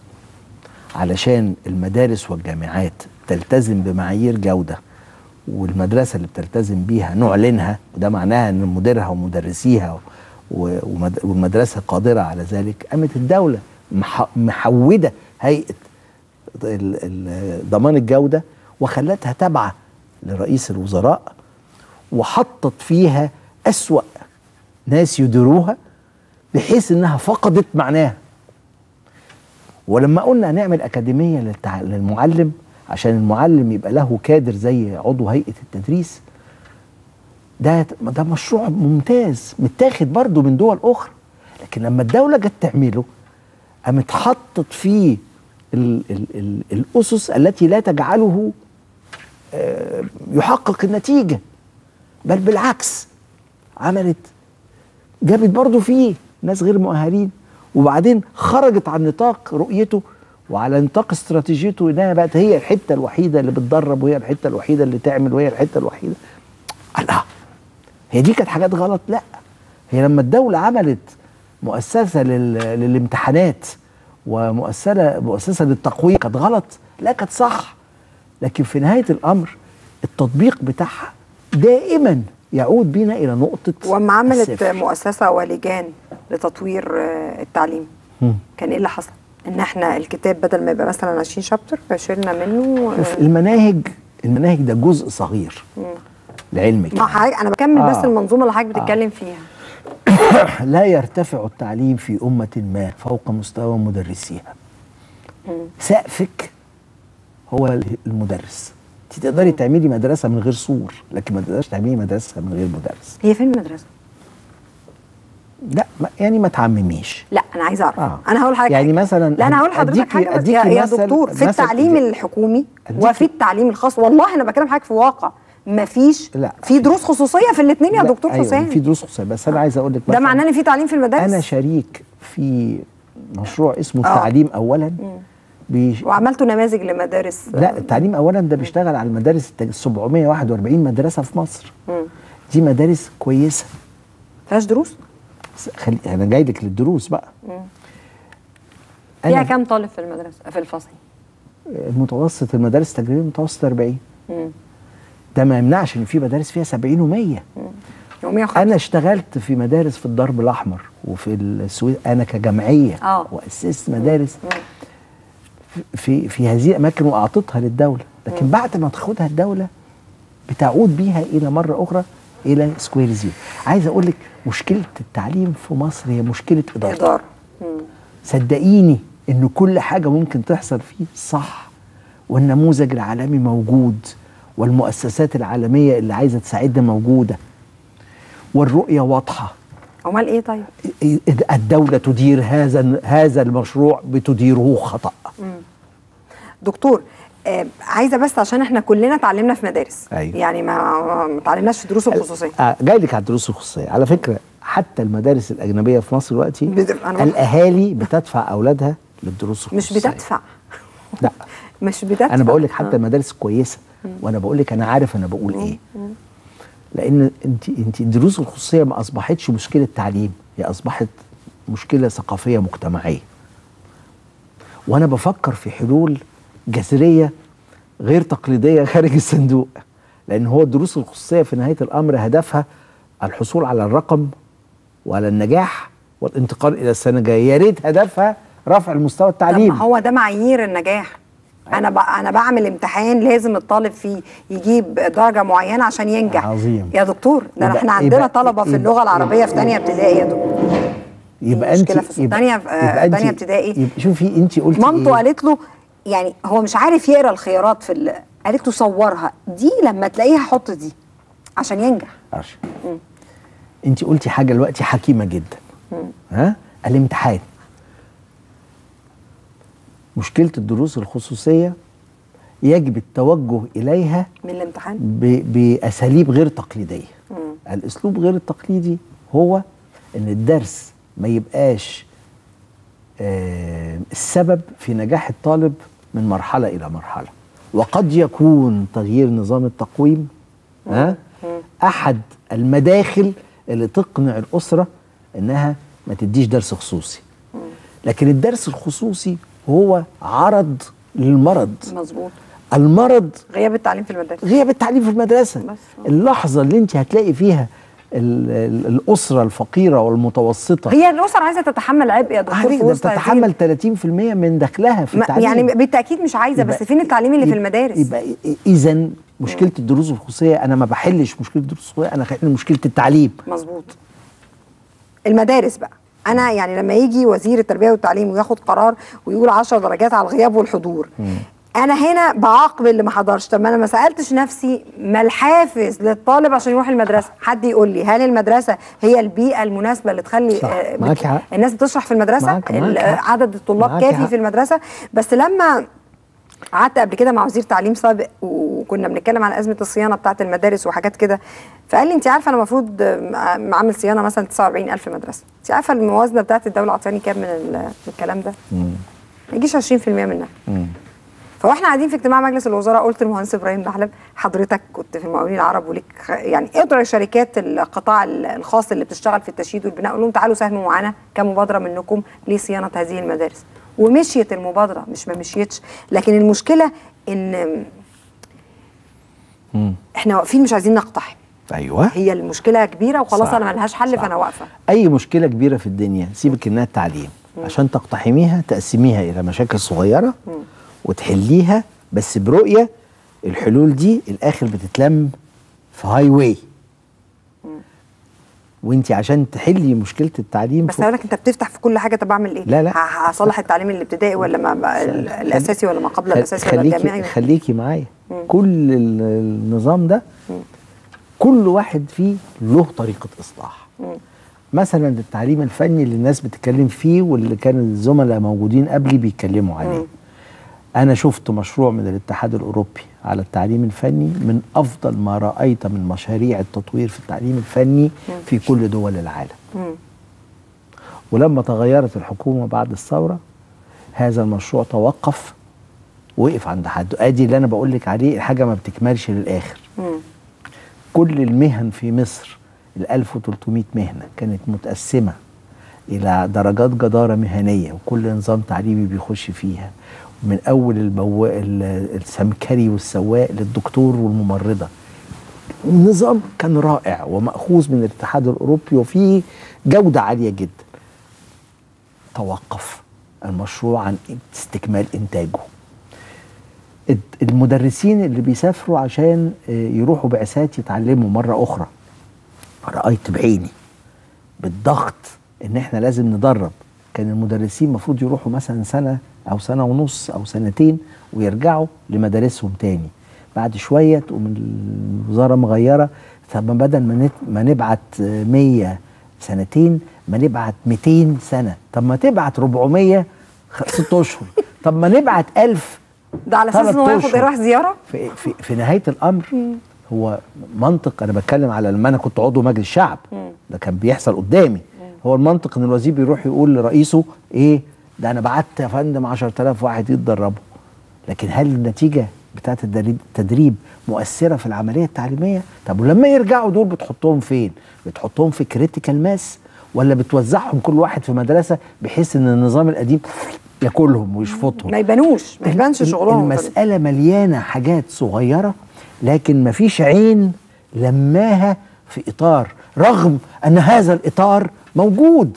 Speaker 5: علشان المدارس والجامعات تلتزم بمعايير جوده والمدرسه اللي بتلتزم بيها نعلنها وده معناها ان مديرها ومدرسيها و- ومد- والمدرسه قادره على ذلك قامت الدوله مح- محوده هيئه ال- ال- ضمان الجوده وخلتها تابعه لرئيس الوزراء وحطت فيها أسوأ ناس يديروها بحيث انها فقدت معناها ولما قلنا هنعمل اكاديميه للتع... للمعلم عشان المعلم يبقى له كادر زي عضو هيئه التدريس ده ده مشروع ممتاز متاخد برضه من دول اخرى لكن لما الدوله جت تعمله قامت حطت فيه ال... ال... ال... الاسس التي لا تجعله آه، يحقق النتيجه بل بالعكس عملت جابت برضه فيه ناس غير مؤهلين وبعدين خرجت عن نطاق رؤيته وعلى نطاق استراتيجيته انها بقت هي الحته الوحيده اللي بتدرب وهي الحته الوحيده اللي تعمل وهي الحته الوحيده الله هي دي كانت حاجات غلط لا هي لما الدوله عملت مؤسسه لل... للامتحانات ومؤسسه مؤسسه للتقويم كانت غلط لا كانت صح لكن في نهايه الامر التطبيق بتاعها دائما يعود بينا الى نقطه
Speaker 7: واما عملت
Speaker 5: الصفر.
Speaker 7: مؤسسه ولجان لتطوير آه، التعليم
Speaker 5: مم.
Speaker 7: كان ايه اللي حصل؟ ان احنا الكتاب بدل ما يبقى مثلا 20 شابتر فشلنا منه
Speaker 5: وفي
Speaker 7: آه،
Speaker 5: المناهج المناهج ده جزء صغير لعلمك
Speaker 7: ما حضرتك انا بكمل
Speaker 5: آه.
Speaker 7: بس المنظومه اللي حضرتك بتتكلم فيها
Speaker 5: لا يرتفع التعليم في أمة ما فوق مستوى مدرسيها سقفك هو المدرس انت تقدري تعملي مدرسة من غير سور لكن ما تقدريش تعملي مدرسة من غير مدرس
Speaker 7: هي فين المدرسه؟
Speaker 5: لا ما يعني ما تعمميش
Speaker 7: لا انا عايزه اعرف
Speaker 5: آه.
Speaker 7: آه. انا هقول حاجه
Speaker 5: يعني مثلا
Speaker 7: لا انا هقول لحضرتك
Speaker 5: أديكي-
Speaker 7: حاجه بس
Speaker 5: أديكي
Speaker 7: يا, يا
Speaker 5: مثل-
Speaker 7: دكتور في
Speaker 5: مثل-
Speaker 7: التعليم الحكومي
Speaker 5: أديكي-
Speaker 7: وفي التعليم الخاص والله انا بكلم حضرتك في واقع مفيش
Speaker 5: لا.
Speaker 7: في دروس خصوصيه في الاثنين يا
Speaker 5: لا،
Speaker 7: دكتور
Speaker 5: أيوة
Speaker 7: حسام
Speaker 5: في دروس خصوصية بس أنا عايز أقول لك
Speaker 7: ده
Speaker 5: مثلاً
Speaker 7: معناه ان في تعليم في المدارس
Speaker 5: أنا شريك في مشروع اسمه
Speaker 7: آه.
Speaker 5: التعليم أولا بيش...
Speaker 7: وعملتوا نماذج لمدارس
Speaker 5: لا التعليم اولا ده بيشتغل على المدارس التج- 741 مدرسه في مصر
Speaker 7: مم.
Speaker 5: دي مدارس كويسه
Speaker 7: فيهاش دروس
Speaker 5: س- خلي انا جاي لك للدروس بقى
Speaker 7: فيها
Speaker 5: أنا
Speaker 7: كام طالب في المدرسه في الفصل
Speaker 5: المتوسط المدارس التجريبيه المتوسط 40
Speaker 7: مم.
Speaker 5: ده ما يمنعش ان في مدارس فيها 70 و100
Speaker 7: يوميا خ...
Speaker 5: انا اشتغلت في مدارس في الدرب الاحمر وفي السويد انا كجمعيه
Speaker 7: آه.
Speaker 5: واسست مدارس في في هذه الاماكن واعطيتها للدوله لكن بعد ما تاخدها الدوله بتعود بيها الى مره اخرى الى سكوير زيرو عايز اقول لك مشكله التعليم في مصر هي مشكله اداره
Speaker 7: اداره مم.
Speaker 5: صدقيني ان كل حاجه ممكن تحصل فيه صح والنموذج العالمي موجود والمؤسسات العالميه اللي عايزه تساعدنا موجوده والرؤيه واضحه
Speaker 7: امال ايه طيب
Speaker 5: الدوله تدير هذا هذا المشروع بتديره خطا
Speaker 7: دكتور آه عايزه بس عشان احنا كلنا اتعلمنا في مدارس
Speaker 5: أيوة.
Speaker 7: يعني ما ما اتعلمناش في دروس الخصوصيه
Speaker 5: آه جاي لك على الدروس الخصوصيه على فكره حتى المدارس الاجنبيه في مصر دلوقتي
Speaker 7: بتبقى أنا-
Speaker 5: الاهالي بتدفع اولادها للدروس الخصوصيه
Speaker 7: مش بتدفع
Speaker 5: لا
Speaker 7: مش بتدفع
Speaker 5: انا بقول لك حتى
Speaker 7: آه.
Speaker 5: المدارس كويسه وانا بقول لك انا عارف انا بقول ايه لان انت انت الدروس الخصوصيه ما اصبحتش مشكله تعليم هي اصبحت مشكله ثقافيه مجتمعيه وانا بفكر في حلول جذريه غير تقليديه خارج الصندوق لان هو الدروس الخصوصيه في نهايه الامر هدفها الحصول على الرقم وعلى النجاح والانتقال الى السنه الجايه يا ريت هدفها رفع المستوى
Speaker 7: طب
Speaker 5: التعليمي
Speaker 7: ما هو ده معايير النجاح انا ب... انا بعمل امتحان لازم الطالب فيه يجيب درجه معينه عشان ينجح
Speaker 5: عظيم.
Speaker 7: يا دكتور ده
Speaker 5: يبقى-
Speaker 7: احنا عندنا
Speaker 5: يبقى-
Speaker 7: طلبه في
Speaker 5: يبقى-
Speaker 7: اللغه العربيه في ثانيه ابتدائي يا دكتور
Speaker 5: يبقى انت
Speaker 7: مشكلة في
Speaker 5: يبقى-
Speaker 7: تانية- آه،
Speaker 5: يبقى انت-
Speaker 7: تانية ابتدائي.
Speaker 5: يبقى شوفي انت قلتي
Speaker 7: مامته
Speaker 5: إيه؟
Speaker 7: قالت له يعني هو مش عارف يقرا الخيارات في ال... قالت له صورها دي لما تلاقيها حط دي عشان ينجح
Speaker 5: عشان. انت قلتي حاجه دلوقتي حكيمه جدا ها الامتحان مشكله الدروس الخصوصيه يجب التوجه اليها
Speaker 7: من الامتحان
Speaker 5: ب- باساليب غير تقليديه الاسلوب غير التقليدي هو ان الدرس ما يبقاش آه، السبب في نجاح الطالب من مرحله الى مرحله وقد يكون تغيير نظام التقويم ها احد المداخل اللي تقنع الاسره انها ما تديش درس خصوصي لكن الدرس الخصوصي هو عرض للمرض
Speaker 7: مظبوط
Speaker 5: المرض
Speaker 7: غياب التعليم في المدارس
Speaker 5: غياب التعليم في المدرسه
Speaker 7: بس.
Speaker 5: اللحظه اللي انت هتلاقي فيها ال- ال- الاسره الفقيره والمتوسطه
Speaker 7: هي الاسر عايزه تتحمل عبء يا دكتور
Speaker 5: عليك
Speaker 7: في
Speaker 5: ده
Speaker 7: وسط هذه
Speaker 5: بتتحمل 30% من دخلها في
Speaker 7: ما-
Speaker 5: التعليم
Speaker 7: يعني بالتاكيد مش عايزه بس
Speaker 5: يبقى-
Speaker 7: فين التعليم اللي في
Speaker 5: يبقى-
Speaker 7: المدارس
Speaker 5: يبقى اذا مشكله الدروس الخصوصيه انا ما بحلش مشكله الدروس الخصوصيه انا حل مشكله التعليم
Speaker 7: مظبوط المدارس بقى انا يعني لما يجي وزير التربيه والتعليم وياخد قرار ويقول 10 درجات على الغياب والحضور انا هنا بعاقب اللي ما حضرش طب ما انا ما سالتش نفسي ما الحافز للطالب عشان يروح المدرسه حد يقول لي هل المدرسه هي البيئه المناسبه اللي تخلي
Speaker 5: صح.
Speaker 7: آه،
Speaker 5: معاكي حق.
Speaker 7: الناس بتشرح في المدرسه
Speaker 5: معاك- معاك
Speaker 7: ال-
Speaker 5: حق.
Speaker 7: عدد الطلاب
Speaker 5: معاكي
Speaker 7: كافي
Speaker 5: حق.
Speaker 7: في المدرسه بس لما قعدت قبل كده مع وزير تعليم سابق وكنا بنتكلم عن ازمه الصيانه بتاعه المدارس وحاجات كده فقال لي انت عارفه انا المفروض آم، عامل صيانه مثلا 49000 مدرسه انت عارفه الموازنه بتاعه الدوله عطاني كام من ال- من الكلام ده ما يجيش 20% منها فواحنا قاعدين في اجتماع مجلس الوزراء قلت للمهندس ابراهيم نحلب حضرتك كنت في المقاولين العرب وليك خ- يعني ادعي شركات القطاع ال- الخاص اللي بتشتغل في التشييد والبناء قول لهم تعالوا ساهموا معانا كمبادره منكم لصيانه هذه المدارس ومشيت المبادره مش ما مشيتش لكن المشكله ان احنا واقفين مش عايزين نقتحم
Speaker 5: ايوه
Speaker 7: هي المشكله كبيره وخلاص
Speaker 5: صح.
Speaker 7: انا ملهاش حل
Speaker 5: صح.
Speaker 7: فانا واقفه
Speaker 5: اي مشكله كبيره في الدنيا سيبك انها التعليم عشان تقتحميها تقسميها الى مشاكل صغيره وتحليها بس برؤيه الحلول دي الاخر بتتلم في هاي واي وانت عشان تحلي مشكله التعليم
Speaker 7: بس
Speaker 5: فوق-
Speaker 7: هقول لك انت بتفتح في كل حاجه طب اعمل ايه؟
Speaker 5: لا، لا.
Speaker 7: ه- هصلح التعليم الابتدائي ولا ما ما- ال- الاساسي ولا ما قبل
Speaker 5: خل-
Speaker 7: الاساسي ولا
Speaker 5: خليكي
Speaker 7: الجامعي
Speaker 5: خليكي معايا كل ال- النظام ده كل واحد فيه له طريقه اصلاح مثلا التعليم الفني اللي الناس بتتكلم فيه واللي كان الزملاء موجودين قبلي بيتكلموا عليه انا شفت مشروع من الاتحاد الاوروبي على التعليم الفني من افضل ما رايت من مشاريع التطوير في التعليم الفني في كل دول العالم ولما تغيرت الحكومه بعد الثوره هذا المشروع توقف وقف عند حد ادي اللي انا بقول لك عليه الحاجه ما بتكملش للاخر كل المهن في مصر ال 1300 مهنه كانت متقسمه الى درجات جداره مهنيه وكل نظام تعليمي بيخش فيها من اول البو... ال- السمكري والسواق للدكتور والممرضه النظام كان رائع ومأخوذ من الاتحاد الأوروبي وفيه جودة عالية جدا توقف المشروع عن استكمال إنتاجه الد- المدرسين اللي بيسافروا عشان آه، يروحوا بعثات يتعلموا مرة أخرى رأيت بعيني بالضغط إن إحنا لازم ندرب كان المدرسين المفروض يروحوا مثلا سنة أو سنة ونص أو سنتين ويرجعوا لمدارسهم تاني بعد شوية تقوم الوزارة مغيرة طب ما بدل ما نت- ما نبعت آه، 100 سنتين ما نبعت 200 سنه طب ما تبعت 400 خ- ست اشهر طب ما نبعت 1000
Speaker 7: ده على اساس
Speaker 5: ثلاث
Speaker 7: ان هو ياخد
Speaker 5: أشهر.
Speaker 7: يروح زياره
Speaker 5: في, في, في نهايه الامر هو منطق انا بتكلم على لما انا كنت عضو مجلس الشعب ده كان بيحصل قدامي هو المنطق ان الوزير بيروح يقول لرئيسه ايه ده انا بعت يا فندم 10000 واحد يتدربوا لكن هل النتيجه بتاعت الدريب- التدريب مؤثره في العمليه التعليميه طب ولما يرجعوا دول بتحطهم فين بتحطهم في كريتيكال ماس ولا بتوزعهم كل واحد في مدرسه بحيث ان النظام القديم ياكلهم ويشفطهم
Speaker 7: ما يبانوش ما يبانش
Speaker 5: ال-
Speaker 7: شغلهم
Speaker 5: المسألة مليانة حاجات صغيرة لكن مفيش عين لماها في إطار رغم أن هذا الإطار موجود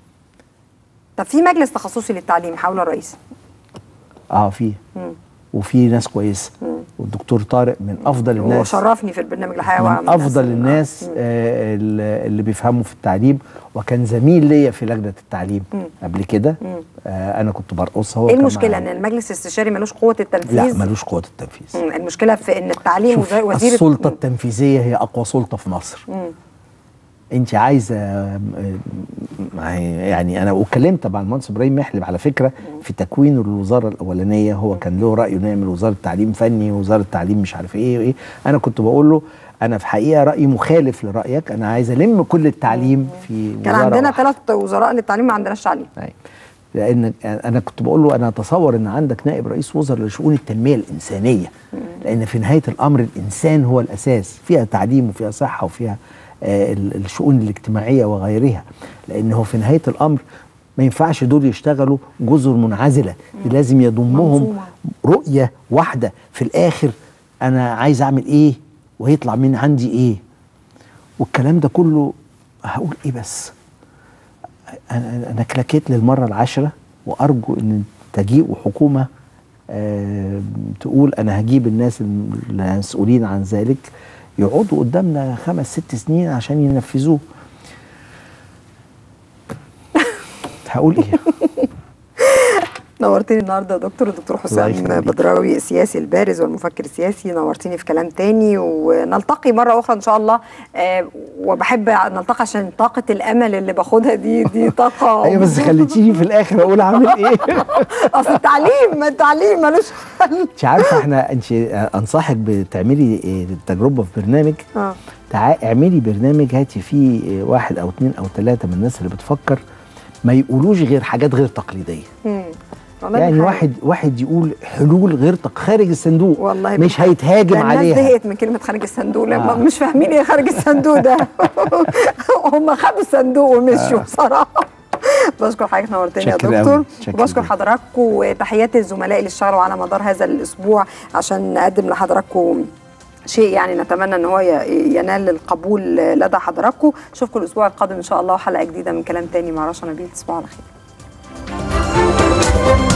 Speaker 7: طب في مجلس تخصصي للتعليم حول الرئيس
Speaker 5: اه في وفي ناس كويسة والدكتور طارق من أفضل
Speaker 7: هو
Speaker 5: الناس
Speaker 7: شرفني في البرنامج الحيوي
Speaker 5: من أفضل الناس آه اللي اللي بيفهموا في التعليم وكان زميل ليا في لجنة التعليم قبل كده آه أنا كنت برقصها هو
Speaker 7: ايه
Speaker 5: كان
Speaker 7: المشكله
Speaker 5: معايا.
Speaker 7: ان المجلس الاستشاري ملوش قوه التنفيذ
Speaker 5: لا ملوش قوة التنفيذ
Speaker 7: مم، المشكله في ان التعليم
Speaker 5: شوف
Speaker 7: وزي- وزير
Speaker 5: السلطة التنفيذية هي أقوى سلطة في مصر انت عايزه ما هي- يعني انا واتكلمت مع المهندس ابراهيم محلب على فكره في تكوين الوزاره الاولانيه هو كان له راي نعمل وزاره تعليم فني وزاره تعليم مش عارف ايه وايه انا كنت بقول له انا في حقيقه رايي مخالف لرايك انا عايز الم كل التعليم في
Speaker 7: كان
Speaker 5: وزارة
Speaker 7: عندنا
Speaker 5: واحدة.
Speaker 7: ثلاث وزراء للتعليم ما عندناش تعليم
Speaker 5: أيوة. لان انا كنت بقول له انا اتصور ان عندك نائب رئيس وزراء لشؤون التنميه الانسانيه لان في نهايه الامر الانسان هو الاساس فيها تعليم وفيها صحه وفيها آه ال- الشؤون الاجتماعيه وغيرها لان هو في نهايه الامر ما ينفعش دول يشتغلوا جزر منعزله دي لازم يضمهم
Speaker 7: منظومة.
Speaker 5: رؤيه واحده في الاخر انا عايز اعمل ايه وهيطلع من عندي ايه والكلام ده كله هقول ايه بس انا انا كلاكيت للمره العاشره وارجو ان تجيء حكومه آه تقول انا هجيب الناس المسؤولين عن ذلك يقعدوا قدامنا خمس ست سنين عشان ينفذوه هقول ايه
Speaker 7: نورتني النهارده يا دكتور الدكتور حسام
Speaker 5: يخليك.
Speaker 7: بدراوي السياسي البارز والمفكر السياسي نورتني في كلام تاني ونلتقي مره اخرى ان شاء الله آه وبحب نلتقي عشان طاقه الامل اللي باخدها دي دي طاقه
Speaker 5: ايوه بس خليتيني في الاخر اقول اعمل ايه
Speaker 7: اصل التعليم التعليم ملوش حل
Speaker 5: انت عارفه احنا انت انصحك بتعملي إيه تجربه في برنامج
Speaker 7: اه
Speaker 5: تعا اعملي برنامج هاتي فيه واحد او اتنين او تلاته من الناس اللي بتفكر ما يقولوش غير حاجات غير تقليديه
Speaker 7: مم. والله
Speaker 5: يعني
Speaker 7: دي حقيقة.
Speaker 5: واحد واحد يقول حلول غير تق خارج الصندوق
Speaker 7: والله
Speaker 5: مش
Speaker 7: بجد.
Speaker 5: هيتهاجم
Speaker 7: ده الناس
Speaker 5: عليها
Speaker 7: زهقت من كلمه خارج الصندوق لما
Speaker 5: آه.
Speaker 7: مش فاهمين ايه خارج الصندوق ده هم خدوا الصندوق ومشوا بصراحه بشكر حضرتك نورتني يا
Speaker 5: شكرا
Speaker 7: دكتور
Speaker 5: أوي. شكرا
Speaker 7: وبشكر
Speaker 5: جدا.
Speaker 7: حضراتكم وتحياتي الزملاء اللي اشتغلوا على مدار هذا الاسبوع عشان نقدم لحضراتكم شيء يعني نتمنى ان هو ي- ينال القبول لدى حضراتكم اشوفكم الاسبوع القادم ان شاء الله وحلقه جديده من كلام تاني مع رشا نبيل تصبحوا على خير